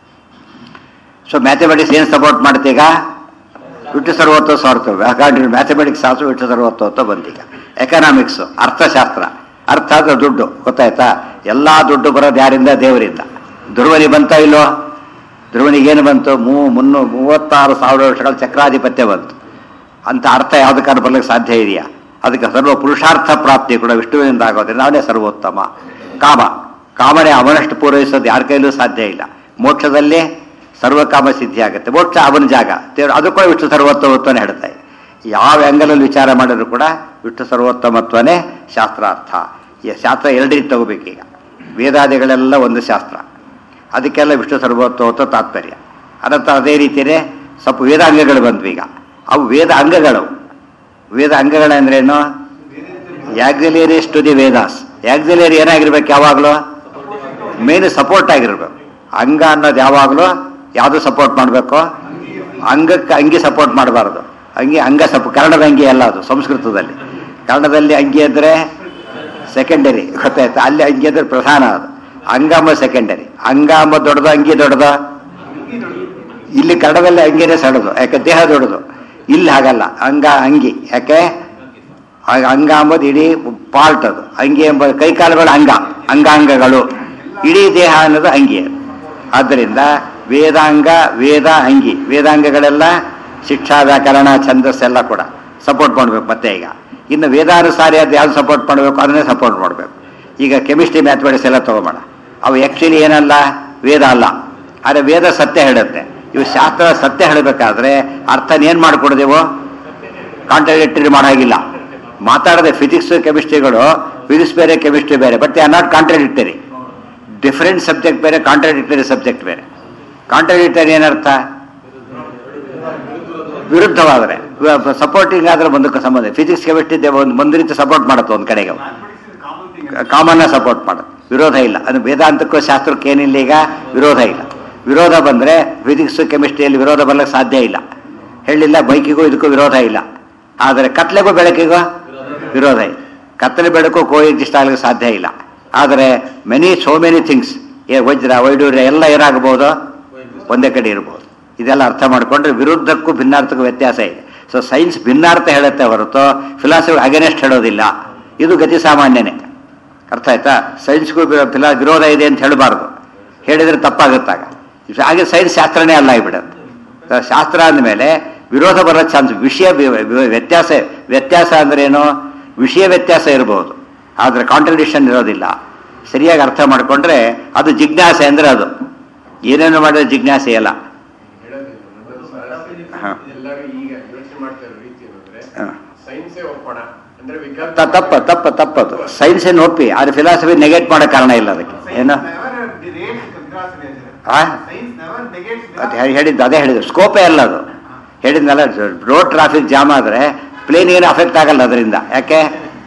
ಸೊ ಮ್ಯಾಥಮೆಟಿಕ್ಸ್ ಏನು ಸಪೋರ್ಟ್ ಮಾಡ್ತೀಗ ವಿಟ್ಟು ಸರ್ವತ್ವ ಸಾರ್ಥ ಹಾಗಾಗಿ ಮ್ಯಾಥಮೆಟಿಕ್ಸ್ ಆಸು ವಿಟ್ಟು ಸರ್ವತ್ವ ಅಂತ ಬಂತೀಗ ಎಕನಾಮಿಕ್ಸ್ ಅರ್ಥಶಾಸ್ತ್ರ ಅರ್ಥ ಅಂದ್ರೆ ದುಡ್ಡು ಗೊತ್ತಾಯ್ತಾ ಎಲ್ಲಾ ದುಡ್ಡು ಬರೋದು ಯಾರಿಂದ ದೇವರಿಂದ ಧ್ರುವನಿ ಬಂತ ಇಲ್ಲೋ ಧ್ರುವನಿಗೇನು ಬಂತು ಮೂ ಮುನ್ನೂ ಮೂವತ್ತಾರು ಸಾವಿರ ವರ್ಷಗಳ ಚಕ್ರಾಧಿಪತ್ಯ ಬಂತು ಅಂತ ಅರ್ಥ ಯಾವುದಕ್ಕಾದ್ರೂ ಬರ್ಲಿಕ್ಕೆ ಸಾಧ್ಯ ಇದೆಯಾ ಅದಕ್ಕೆ ಸರ್ವ ಪುರುಷಾರ್ಥ ಪ್ರಾಪ್ತಿ ಕೂಡ ವಿಷ್ಣುವಿನಿಂದ ಆಗೋದ್ರಿಂದ ಅವನೇ ಸರ್ವೋತ್ತಮ ಕಾಮ ಕಾಮನೆ ಅವನಷ್ಟು ಪೂರೈಸೋದು ಯಾರ ಕೈಲೂ ಸಾಧ್ಯ ಇಲ್ಲ ಮೋಕ್ಷದಲ್ಲಿ ಸರ್ವಕಾಮ ಸಿದ್ಧಿ ಆಗುತ್ತೆ ಮೋಕ್ಷ ಅವನ ಜಾಗ ದೇವ್ರು ಅದು ಕೂಡ ವಿಷ್ಣು ಸರ್ವೋತ್ತಮತ್ವನೇ ಹೇಳ್ತಾ ಇದೆ ಯಾವ ಆ್ಯಂಗಲಲ್ಲಿ ವಿಚಾರ ಮಾಡಿದ್ರು ಕೂಡ ವಿಷ್ಣು ಸರ್ವೋತ್ತಮತ್ವನೇ ಶಾಸ್ತ್ರಾರ್ಥ ಈ ಶಾಸ್ತ್ರ ಎರಡು ರೀತಿ ತಗೋಬೇಕೀಗ ವೇದಾದಿಗಳೆಲ್ಲ ಒಂದು ಶಾಸ್ತ್ರ ಅದಕ್ಕೆಲ್ಲ ವಿಷ್ಣು ಸರ್ವೋತ್ತಮತ್ವ ತಾತ್ಪರ್ಯ ಅನಂತರ ಅದೇ ರೀತಿಯೇ ಸ್ವಲ್ಪ ವೇದಾಂಗಗಳು ಬಂದ್ವು ಈಗ ಅವು ವೇದ ಅಂಗಗಳು ವೇದ ಅಂಗಗಳಂದ್ರೇನು auxiliaries to the Vedas auxiliary ಏನಾಗಿರ್ಬೇಕು ಯಾವಾಗಲೂ ಮೇನ್ ಸಪೋರ್ಟ್ ಆಗಿರ್ಬೇಕು ಅಂಗ ಅನ್ನೋದು ಯಾವಾಗಲೂ ಯಾವುದು ಸಪೋರ್ಟ್ ಮಾಡಬೇಕು ಅಂಗಕ್ಕೆ ಅಂಗಿ ಸಪೋರ್ಟ್ ಮಾಡಬಾರ್ದು ಅಂಗಿ ಅಂಗ ಸಪ್ ಕನ್ನಡದ ಅಂಗಿ ಅಲ್ಲ ಅದು ಸಂಸ್ಕೃತದಲ್ಲಿ ಕನ್ನಡದಲ್ಲಿ ಅಂಗಿ ಅಂದರೆ ಸೆಕೆಂಡರಿ ಗೊತ್ತಾಯ್ತಾ ಅಲ್ಲಿ ಅಂಗಿ ಅಂದ್ರೆ ಪ್ರಧಾನ ಅದು ಅಂಗ ಅಂಬ ಸೆಕೆಂಡರಿ ಅಂಗ ಅಂಬ ದೊಡ್ಡದು ಅಂಗಿ ದೊಡ್ಡದು ಇಲ್ಲಿ ಕನ್ನಡದಲ್ಲಿ ಅಂಗಿನೇ ಸಣ್ಣದು ಯಾಕೆ ದೇಹ ದೊಡ್ಡದು ಇಲ್ಲಿ ಹಾಗಲ್ಲ ಅಂಗ ಅಂಗಿ ಯಾಕೆ ಆ- ಅಂಗ ಎಂಬುದು ಇಡೀ ಪಾರ್ಟ್ ಅದು ಅಂಗಿ ಎಂಬ ಕೈಕಾಲುಗಳು ಅಂಗ ಅಂಗಾಂಗಗಳು ಇಡೀ ದೇಹ ಅನ್ನೋದು ಅಂಗಿ ಅದು. ಆದ್ದರಿಂದ ವೇದಾಂಗ ವೇದ ಅಂಗಿ ವೇದಾಂಗಗಳೆಲ್ಲ ಶಿಕ್ಷಾ ವ್ಯಾಕರಣ ಛಂದಸ್ಸೆಲ್ಲ ಕೂಡ ಸಪೋರ್ಟ್ ಮಾಡಬೇಕು ಮತ್ತೆ ಈಗ ಇನ್ನು ವೇದಾನುಸಾರಿ ಅದು ಯಾವ್ದು ಸಪೋರ್ಟ್ ಮಾಡಬೇಕು ಅದನ್ನೇ ಸಪೋರ್ಟ್ ಮಾಡಬೇಕು ಈಗ ಕೆಮಿಸ್ಟ್ರಿ ಮ್ಯಾಥಮೆಟಿಕ್ಸ್ ಎಲ್ಲ ತಗೊಂಬೋಣ ಅವು ಆ್ಯಕ್ಚುಲಿ ಏನಲ್ಲ ವೇದ ಅಲ್ಲ ಆದರೆ ವೇದ ಸತ್ಯ ಹೇಳುತ್ತೆ ಇವು ಶಾಸ್ತ್ರ ಸತ್ಯ ಹೇಳಬೇಕಾದ್ರೆ ಅರ್ಥನ ಏನು ಮಾಡಿಕೊಡ್ದೇವು ಕಾಂಟ್ರಾಡಿಕ್ಟರಿ ಮಾಡಾಗಿಲ್ಲ ಮಾತಾಡದೆ ಫಿಸಿಕ್ಸ್ ಕೆಮಿಸ್ಟ್ರಿಗಳು ಫಿಸಿಕ್ಸ್ ಬೇರೆ ಕೆಮಿಸ್ಟ್ರಿ ಬೇರೆ but they are not contradictory different subject ಬೇರೆ ಕಾಂಟ್ರಾಡಿಕ್ಟರಿ ಸಬ್ಜೆಕ್ಟ್ ಬೇರೆ ಕಾಂಟ್ರಾಡಿಕ್ಟರಿ ಏನರ್ಥ ವಿರುದ್ಧವಾದರೆ ಸಪೋರ್ಟಿಂಗ್ ಆದ್ರೆ ಮುಂದಕ್ಕೆ ಸಂಬಂಧ ಫಿಸಿಕ್ಸ್ ಕೆಮಿಸ್ಟ್ರಿ ಒಂದು ಒಂದು ರೀತಿ ಸಪೋರ್ಟ್ ಮಾಡುತ್ತೆ ಒಂದು ಕಡೆಗೆ ಕಾಮನ್ನ ಸಪೋರ್ಟ್ ಮಾಡುತ್ತೆ ವಿರೋಧ ಇಲ್ಲ ಅದು ವೇದಾಂತಕ್ಕೂ ಶಾಸ್ತ್ರಕ್ಕೆ ಏನಿಲ್ಲ ಈಗ ವಿರೋಧ ಇಲ್ಲ ವಿರೋಧ ಬಂದರೆ ಫಿಸಿಕ್ಸ್ ಕೆಮಿಸ್ಟ್ರಿಯಲ್ಲಿ ವಿರೋಧ ಬರ್ಲಿಕ್ಕೆ ಸಾಧ್ಯ ಇಲ್ಲ ಹೇಳಿಲ್ಲ ಬೈಕಿಗೂ ಇದಕ್ಕೂ ವಿರೋಧ ಇಲ್ಲ ಆದರೆ ಕತ್ಲೆಗೂ ಬೆಳಕಿಗೂ ವಿರೋಧ ಇಲ್ಲ ಕತ್ತಲೆ ಬೆಳಕು ಕೋ ಎಕ್ಸಿಸ್ಟ್ ಆಗಲಿಕ್ಕೆ ಸಾಧ್ಯ ಇಲ್ಲ ಆದರೆ ಮೆನಿ ಸೋ ಮೆನಿ ಥಿಂಗ್ಸ್ ಏ ವಜ್ರ ವೈಡೂರ್ಯ ಎಲ್ಲ ಏನಾಗಬಹುದು ಒಂದೇ ಕಡೆ ಇರ್ಬೋದು ಇದೆಲ್ಲ ಅರ್ಥ ಮಾಡಿಕೊಂಡ್ರೆ ವಿರುದ್ಧಕ್ಕೂ ಭಿನ್ನಾರ್ಥಕ್ಕೂ ವ್ಯತ್ಯಾಸ ಇದೆ ಸೊ ಸೈನ್ಸ್ ಭಿನ್ನಾರ್ಥ ಹೇಳುತ್ತೆ ಹೊರತು ಫಿಲಾಸಫಿ ಅಗೇನೆಸ್ಟ್ ಹೇಳೋದಿಲ್ಲ ಇದು ಗತಿ ಸಾಮಾನ್ಯನೇ ಅರ್ಥ ಆಯ್ತಾ ಸೈನ್ಸ್ಗೂ ಫಿಲಾ ವಿರೋಧ ಇದೆ ಅಂತ ಹೇಳಬಾರ್ದು ಹೇಳಿದರೆ ತಪ್ಪಾಗುತ್ತಾಗ ಹಾಗೆ ಸೈನ್ಸ್ ಶಾಸ್ತ್ರನೇ ಅಲ್ಲ ಆಗಿಬಿಡುತ್ತೆ ಶಾಸ್ತ್ರ ಅಂದಮೇಲೆ ವಿರೋಧ ಬರೋ ಚಾನ್ಸ್ ವಿಷಯ ವಿ- ವಿ- ವ್ಯತ್ಯಾಸ ವ್ಯತ್ಯಾಸ ಅಂದ್ರೇನು ವಿಷಯ ವ್ಯತ್ಯಾಸ ಇರಬಹುದು ಆದರೆ ಕಾಂಟ್ರಡಿಕ್ಷನ್ ಇರೋದಿಲ್ಲ ಸರಿಯಾಗಿ ಅರ್ಥ ಮಾಡಿಕೊಂಡ್ರೆ ಅದು ಜಿಜ್ಞಾಸೆ ಅಂದ್ರೆ ಅದು ಏನೇನು ಮಾಡಿದ್ರೆ ಜಿಜ್ಞಾಸೆ ಅಲ್ಲ ಹೇಳೋದಿಲ್ಲ ಒಂದೊಂದು ಸಲ ಹಾ. ಎಲ್ಲರೂ ಈಗ ಯೋಚನೆ ಮಾಡ್ತಾ ಇರೋ ರೀತಿ ಏನಂದ್ರೆ ಹಾ. ಸೈನ್ಸೇ ಒಪ್ಪೋಣ ಅಂದ್ರೆ ವಿಜ್ಞಾನ ತ- ತಪ್ಪ ತಪ್ಪ ತಪ್ಪದು ಸೈನ್ಸ್ ಏನು ಒಪ್ಪಿ ಆದರೆ ಫಿಲಾಸಫಿ ನೆಗೆಟ್ ಮಾಡೋ ಕಾರಣ ಇಲ್ಲ ಅದಕ್ಕೆ ಏನು ಆ? ಅದು ಹೇ- ಹೇಳಿದ್ದು ಅದೇ ಹೇಳಿದ್ರು ಸ್ಕೋಪೇ ಅಲ್ಲ ಅದು ಹೇಳಿದ್ನಲ್ಲ ರೋಡ್ ಟ್ರಾಫಿಕ್ ಜಾಮ್ ಆದರೆ ಪ್ಲೇನ್ ಏನು ಅಫೆಕ್ಟ್ ಆಗಲ್ಲ ಅದರಿಂದ ಯಾಕೆ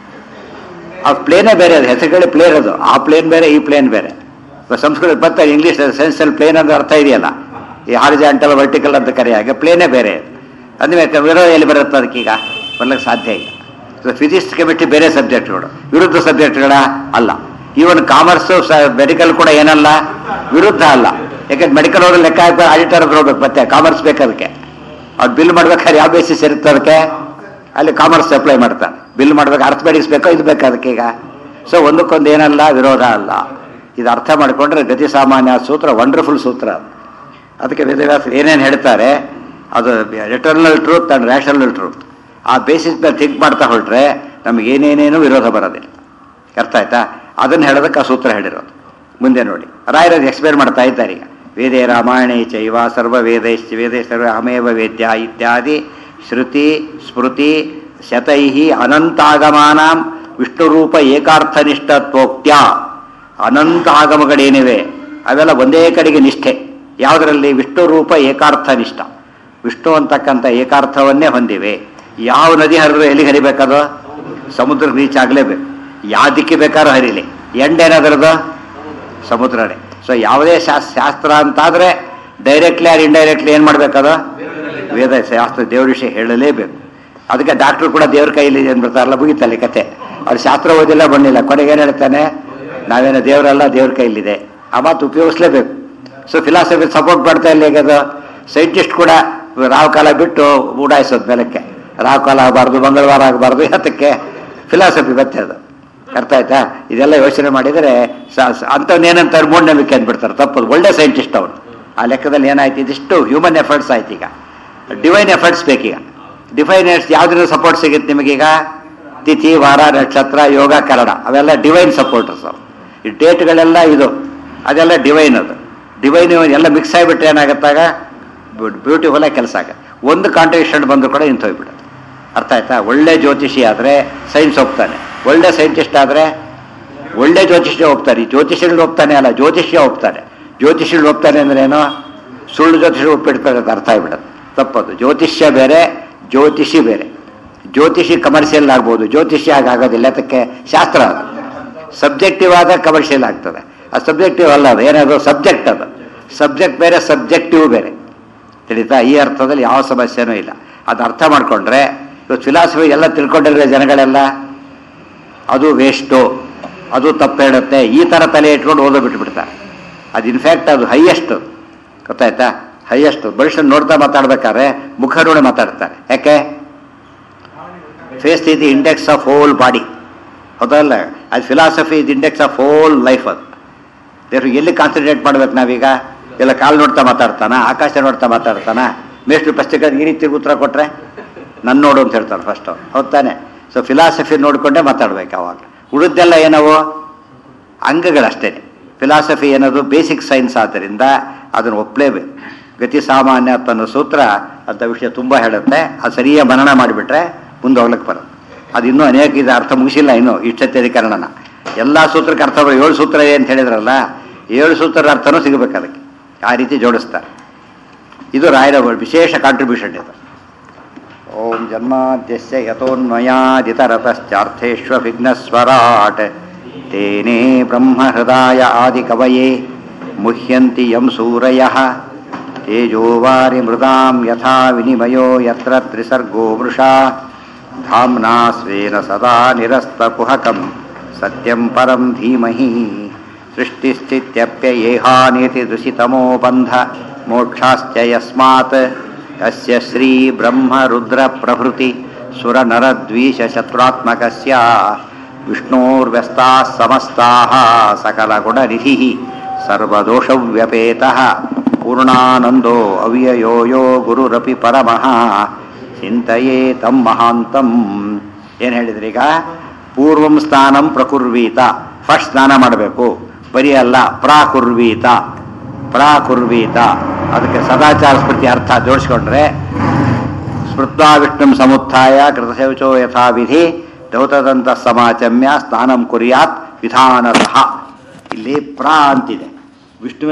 ಆ ಪ್ಲೇನೇ ಬೇರೆ ಅದು ಹೆಸರುಗಳೇ ಪ್ಲೇನ್ ಅದು ಆ ಪ್ಲೇನ್ ಬೇರೆ ಈ ಪ್ಲೇನ್ ಬೇರೆ ಇವಾಗ ಸಂಸ್ಕೃತ ಬರ್ತಾರೆ ಇಂಗ್ಲೀಷ್ ಸೆನ್ಸಲ್ಲಿ ಪ್ಲೇನ್ ಅಂತ ಅರ್ಥ ಇದೆಯಲ್ಲ ಈ ಹಾರಿಜಾಂಟಲ್ ವರ್ಟಿಕಲ್ ಅಂತ ಕರೆ ಹಾಗೆ ಪ್ಲೇನೇ ಬೇರೆ ಅಂದಮೇಲೆ ವಿರೋಧ ಎಲ್ಲಿ ಬರುತ್ತೆ ಅದಕ್ಕೀಗ ಬರ್ಲಿಕ್ಕೆ ಸಾಧ್ಯ ಇಲ್ಲ ಫಿಸಿಕ್ಸ್ ಕೆಮಿಸ್ಟ್ರಿ ಬೇರೆ ಸಬ್ಜೆಕ್ಟ್ಗಳು ವಿರುದ್ಧ ಸಬ್ಜೆಕ್ಟ್ಗಳ ಅಲ್ಲ ಈವನ್ ಕಾಮರ್ಸು ಮೆಡಿಕಲ್ ಕೂಡ ಏನಲ್ಲ ವಿರುದ್ಧ ಅಲ್ಲ ಯಾಕಂದ್ರೆ ಮೆಡಿಕಲ್ ಹೋದ್ರೆ ಲೆಕ್ಕ ಹಾಕಿ ಆಡಿಟರ್ ಹತ್ರ ಹೋಗ್ಬೇಕು ಮತ್ತೆ ಕಾಮರ್ಸ್ ಬೇಕು ಅದಕ್ಕೆ ಅವ್ರು ಬಿಲ್ ಮಾಡ್ಬೇಕಾದ್ರೆ ಯಾವ ಬೇಸಿಸ್ ಇರುತ್ತೆ ಅದಕ್ಕೆ ಅಲ್ಲಿ ಕಾಮರ್ಸ್ ಅಪ್ಲೈ ಮಾಡ್ತಾನೆ ಬಿಲ್ ಮಾಡ್ಬೇಕು ಅರ್ಥಮೆಟಿಕ್ಸ್ ಬೇಕೋ ಇದು ಬೇಕು ಅದಕ್ಕೆ ಈಗ ಸೊ ಒಂದಕ್ಕೊಂದು ಏನಲ್ಲ ವಿರೋಧ ಅಲ್ಲ ಇದು ಅರ್ಥ ಮಾಡಿಕೊಂಡ್ರೆ ಗತಿ ಸಾಮಾನ್ಯ ಸೂತ್ರ ವಂಡರ್ಫುಲ್ ಸೂತ್ರ ಅದು. ಅದಕ್ಕೆ ವೇದವ್ಯಾಸರು ಏನೇನು ಹೇಳ್ತಾರೆ ಅದು eternal truth and rational truth ಆ ಬೇಸಿಸ್ ಮೇಲೆ ಥಿಂಕ್ ಮಾಡ್ತಾ ಹೊರಟ್ರೆ ನಮ್ಗೆ ಏನೇನೇನು ವಿರೋಧ ಬರೋದಿಲ್ಲ ಅರ್ಥ ಆಯ್ತಾ ಅದನ್ನು ಹೇಳೋದಕ್ಕೆ ಆ ಸೂತ್ರ ಹೇಳಿರೋದು ಮುಂದೆ ನೋಡಿ ರಾಯರದು ಎಕ್ಸ್ಪ್ಲೇನ್ ಮಾಡ್ತಾ ಇದ್ದಾರೆ ಈಗ ವೇದೇ ರಾಮಾಯಣೇ ಚೈವ ಸರ್ವ ವೇದೈಶ್ಚ ವೇದೇ ಸರ್ವ ಅಮೇವ ವೇದ್ಯ ಇತ್ಯಾದಿ ಶ್ರುತಿ ಸ್ಮೃತಿ ಶತೈ ಅನಂತಾಗಮಾನಾಂ ವಿಷ್ಣುರೂಪ ಏಕಾರ್ಥನಿಷ್ಠತ್ವೋಕ್ತ್ಯ ಅನಂತ ಆಗಮಗಳೇನಿವೆ ಅವೆಲ್ಲ ಒಂದೇ ಕಡೆಗೆ ನಿಷ್ಠೆ ಯಾವುದರಲ್ಲಿ ವಿಷ್ಣು ರೂಪ ಏಕಾರ್ಥ ನಿಷ್ಠ ವಿಷ್ಣು ಅಂತಕ್ಕಂಥ ಏಕಾರ್ಥವನ್ನೇ ಹೊಂದಿವೆ ಯಾವ ನದಿ ಹರಿದ್ರು ಎಲ್ಲಿಗೆ ಹರಿಬೇಕದು ಸಮುದ್ರಕ್ಕೆ ರೀಚ್ ಆಗಲೇಬೇಕು ಯಾವ ದಿಕ್ಕಿ ಬೇಕಾದ್ರೂ ಹರಿಲಿ ಎಂಡೇನದ್ರದ್ದು ಸಮುದ್ರನೇ ಸೊ ಯಾವುದೇ ಶಾಸ್ ಶಾಸ್ತ್ರ ಅಂತಾದರೆ ಡೈರೆಕ್ಟ್ಲಿ ಆರ್ ಇಂಡೈರೆಕ್ಟ್ಲಿ ಏನು ಮಾಡಬೇಕದು ವೇದ ಶಾಸ್ತ್ರ ದೇವ್ರ ವಿಷಯ ಹೇಳಲೇಬೇಕು ಅದಕ್ಕೆ ಡಾಕ್ಟ್ರು ಕೂಡ ದೇವ್ರ ಕೈಯಲ್ಲಿ ಅಂದ್ಬಿಡ್ತಾರಲ್ಲ ಮುಗಿತಲ್ಲಿ ಕತೆ ಅವ್ರು ಶಾಸ್ತ್ರ ಓದಿಲ್ಲ ಬಂದಿಲ್ಲ ಕೊನೆಗೆ ಏನು ಹೇಳ್ತಾನೆ ನಾವೇನೋ ದೇವರಲ್ಲ ದೇವ್ರ ಕೈಲಿದೆ ಆ ಮಾತು ಉಪಯೋಗಿಸ್ಲೇಬೇಕು ಸೊ ಫಿಲಾಸಫಿ ಸಪೋರ್ಟ್ ಮಾಡ್ತಾ ಇಲ್ಲ ಈಗ ಅದು ಸೈಂಟಿಸ್ಟ್ ಕೂಡ ರಾವ್ ಕಾಲ ಬಿಟ್ಟು ಉಡಾಯಿಸೋದು ಮೇಲಕ್ಕೆ ರಾವ್ ಕಾಲ ಆಗಬಾರ್ದು ಮಂಗಳವಾರ ಆಗಬಾರ್ದು ಯಾತಕ್ಕೆ ಫಿಲಾಸಫಿ ಮತ್ತೆ ಅದು ಅರ್ಥ ಆಯ್ತಾ ಇದೆಲ್ಲ ಯೋಚನೆ ಮಾಡಿದರೆ ಅಂಥವ್ನೇನಂತಾರೆ ಮೂಢನಂಬಿಕೆ ಅಂದ್ಬಿಡ್ತಾರೆ ತಪ್ಪದು ಒಳ್ಳೆ ಸೈಂಟಿಸ್ಟ್ ಅವರು ಆ ಲೆಕ್ಕದಲ್ಲಿ ಏನಾಯ್ತು ಇದಿಷ್ಟು ಹ್ಯೂಮನ್ ಎಫರ್ಟ್ಸ್ ಆಯ್ತು ಈಗ ಡಿವೈನ್ ಎಫರ್ಟ್ಸ್ ಬೇಕೀಗ ಡಿವೈನ್ ಎಫರ್ಟ್ಸ್ ಯಾವ್ದ್ರಿಂದ ಸಪೋರ್ಟ್ ಸಿಗುತ್ತೆ ನಿಮಗೀಗ ತಿಥಿ ವಾರ ನಕ್ಷತ್ರ ಯೋಗ ಕನ್ನಡ ಅವೆಲ್ಲ ಡಿವೈನ್ ಸಪೋರ್ಟರ್ಸ್ ಅವು ಈ ಡೇಟ್ಗಳೆಲ್ಲ ಇದು ಅದೆಲ್ಲ ಡಿವೈನ್ ಅದು ಡಿವೈನ್ ಎಲ್ಲ ಮಿಕ್ಸ್ ಆಗಿಬಿಟ್ರೆ ಏನಾಗುತ್ತಾಗ ಬ್ಯೂಟಿಫುಲ್ ಆಗಿ ಕೆಲಸ ಆಗ ಒಂದು ಕಾಂಟ್ರಿಬ್ಯೂಷನ್ ಬಂದರೂ ಕೂಡ ಇಂತ ಹೋಗ್ಬಿಡುತ್ತೆ ಅರ್ಥ ಆಯ್ತಾ ಒಳ್ಳೆ ಜ್ಯೋತಿಷಿ ಆದರೆ ಸೈನ್ಸ್ ಹೋಗ್ತಾನೆ ಒಳ್ಳೆ ಸೈಂಟಿಸ್ಟ್ ಆದರೆ ಒಳ್ಳೆ ಜ್ಯೋತಿಷ್ಯ ಹೋಗ್ತಾರೆ ಈ ಜ್ಯೋತಿಷಿಗಳು ಹೋಗ್ತಾನೆ ಅಲ್ಲ ಜ್ಯೋತಿಷ್ಯ ಹೋಗ್ತಾನೆ ಜ್ಯೋತಿಷಿಗಳು ಹೋಗ್ತಾನೆ ಅಂದ್ರೆ ಏನು ಸುಳ್ಳು ಜ್ಯೋತಿಷಿ ಒಪ್ಪಿಡ್ತಾರೆ ಅಂತ ಅರ್ಥ ಆಗ್ಬಿಡುತ್ತೆ ತಪ್ಪದು ಜ್ಯೋತಿಷ್ಯ ಬೇರೆ ಜ್ಯೋತಿಷಿ ಬೇರೆ ಜ್ಯೋತಿಷಿ ಕಮರ್ಷಿಯಲ್ ಆಗ್ಬೋದು ಜ್ಯೋತಿಷ್ಯ ಆಗೋದಿಲ್ಲ ಅದಕ್ಕೆ ಶಾಸ್ತ್ರ ಅದು ಸಬ್ಜೆಕ್ಟಿವ್ ಆದ ಕಮರ್ಷಿಯಲ್ ಆಗ್ತದೆ ಆ ಸಬ್ಜೆಕ್ಟಿವ್ ಅಲ್ಲ ಅದು ಏನದು ಸಬ್ಜೆಕ್ಟ್ ಅದು ಸಬ್ಜೆಕ್ಟ್ ಬೇರೆ ಸಬ್ಜೆಕ್ಟಿವ್ ಬೇರೆ ತಿಳಿತಾ ಈ ಅರ್ಥದಲ್ಲಿ ಯಾವ ಸಮಸ್ಯೆನೂ ಇಲ್ಲ ಅದು ಅರ್ಥ ಮಾಡಿಕೊಂಡ್ರೆ ಇವತ್ತು ಫಿಲಾಸಫಿ ಎಲ್ಲ ತಿಳ್ಕೊಂಡಿರೋ ಜನಗಳೆಲ್ಲ ಅದು ವೇಸ್ಟು ಅದು ತಪ್ಪು ಹೇಳುತ್ತೆ ಈ ಥರ ತಲೆ ಇಟ್ಕೊಂಡು ಓದೋ ಬಿಟ್ಬಿಡ್ತಾರೆ ಅದು ಇನ್ಫ್ಯಾಕ್ಟ್ ಅದು ಹೈಯೆಸ್ಟ್ ಗೊತ್ತಾಯ್ತಾ ಹೈಯೆಸ್ಟ್ ಮನುಷ್ಯನ್ ನೋಡ್ತಾ ಮಾತಾಡ್ಬೇಕಾದ್ರೆ ಮುಖ ನೋಡಿ ಮಾತಾಡ್ತಾರೆ ಯಾಕೆ ಫೇಸ್ ಇದು ಇಂಡೆಕ್ಸ್ ಆಫ್ ಹೋಲ್ ಬಾಡಿ ಹೌದಲ್ಲ ಅದು ಫಿಲಾಸಫಿ ಇದು ಇಂಡೆಕ್ಸ್ ಆಫ್ ಹೋಲ್ ಲೈಫ್ ಅದು ದೇವ್ರು ಎಲ್ಲಿ ಕಾನ್ಸಂಟ್ರೇಟ್ ಮಾಡ್ಬೇಕು ನಾವೀಗ ಎಲ್ಲ ಕಾಲು ನೋಡ್ತಾ ಮಾತಾಡ್ತಾನ ಆಕಾಶ ನೋಡ್ತಾ ಮಾತಾಡ್ತಾನ ಮೇಷ್ಟ್ರು ಪುಸ್ತಕ ಈ ರೀತಿ ಉತ್ತರ ಕೊಟ್ರೆ ನನ್ನ ನೋಡು ಅಂತ ಹೇಳ್ತಾರೆ ಫಸ್ಟ್ ಹೌದ್ ತಾನೆ ಸೊ ಫಿಲಾಸಫಿ ನೋಡಿಕೊಂಡೇ ಮಾತಾಡ್ಬೇಕು ಅವಾಗ ಉಳಿದೆಲ್ಲ ಏನವು ಅಂಗಗಳಷ್ಟೇ ಫಿಲಾಸಫಿ ಏನದು ಬೇಸಿಕ್ ಸೈನ್ಸ್ ಆದ್ದರಿಂದ ಅದನ್ನು ಒಪ್ಪಲೇಬೇಕು ಗತಿ ಸಾಮಾನ್ಯ ತನ್ನ ಸೂತ್ರ ಅಂತ ವಿಷಯ ತುಂಬ ಹೇಳುತ್ತೆ ಅದು ಸರಿಯಾಗಿ ಮನನ ಮಾಡಿಬಿಟ್ರೆ ಮುಂದೆ ಹೋಗ್ಲಿಕ್ಕೆ ಬರುತ್ತೆ ಅದು ಇನ್ನೂ ಅನೇಕ ಇದು ಅರ್ಥ ಮುಗಿಸಿಲ್ಲ ಇನ್ನು ಇಷ್ಟತ್ಯಧಿಕರಣನ ಎಲ್ಲ ಸೂತ್ರಕ್ಕೆ ಅರ್ಥ ಬರೋ- ಏಳು ಸೂತ್ರ ಇದೆ ಅಂತ ಹೇಳಿದ್ರಲ್ಲ ಏಳು ಸೂತ್ರದ ಅರ್ಥನೂ ಸಿಗಬೇಕು ಅದಕ್ಕೆ ಆ ರೀತಿ ಜೋಡಿಸ್ತಾರೆ ಇದು ರಾಯರ ವಿಶೇಷ ಕಾಂಟ್ರಿಬ್ಯೂಷನ್ ಇದು ಓಂ ಜನ್ಮಾದ್ಯಸ್ಯ ಯತೋನ್ಮಯಾದಿತರತಶ್ಚಾರ್ಥೇष्वभिघ्नस्वराट् तेने ब्रह्महृदाय आदिकवये मुह्यन्ति यं सूरयः तेजोवारिमृदां यथा विनिमयो यत्र त्रिसर्गो वृषा धाम्ना स्वेन सदा निरस्तकुहकं सत्यं परं धीमहि सृष्टिस्थित्यप्ययेहानेति दुषितमो बन्ध मोक्षाश्च यस्मात् तस्य श्रीब्रह्मरुद्रप्रभृति सुरनरद्वीषशत्रुरात्मकस्य विष्णोर्व्यस्ताः समस्ताः सकलगुणनिधिः सर्वदोषव्यपेतः पूर्णानन्दो अव्ययो यो ಗುರುರಪಿ ಪರಮಃ ಚಿಂತೆಯೇ ತಂ ಮಹಾಂತಂ ಏನು ಹೇಳಿದ್ರಿ ಈಗ ಪೂರ್ವಂ ಸ್ನಾನಂ ಪ್ರಕುರ್ವೀತ ಫಸ್ಟ್ ಸ್ನಾನ ಮಾಡಬೇಕು ಬರೀ ಅಲ್ಲ ಪ್ರಾಕುರ್ವೀತ ಪ್ರಾಕುರ್ವೀತ ಅದಕ್ಕೆ ಸದಾಚಾರ ಸ್ಮೃತಿ ಅರ್ಥ ಜೋಡಿಸ್ಕೊಂಡ್ರೆ ಸ್ಮೃತ್ವಾ ವಿಷ್ಣುಂ ಸಮುತ್ಥಾಯ ಕೃತಶೌಚೋ ಯಥಾವಿಧಿ ದೌತದಂತ ಸಮಾಚಮ್ಯ ಸ್ನಾನಂ ಕುರ್ಯಾತ್ ವಿಧಾನತಃ ಇಲ್ಲಿ ಪ್ರಾ ಅಂತಿದೆ ವಿಷ್ಣುವಿನ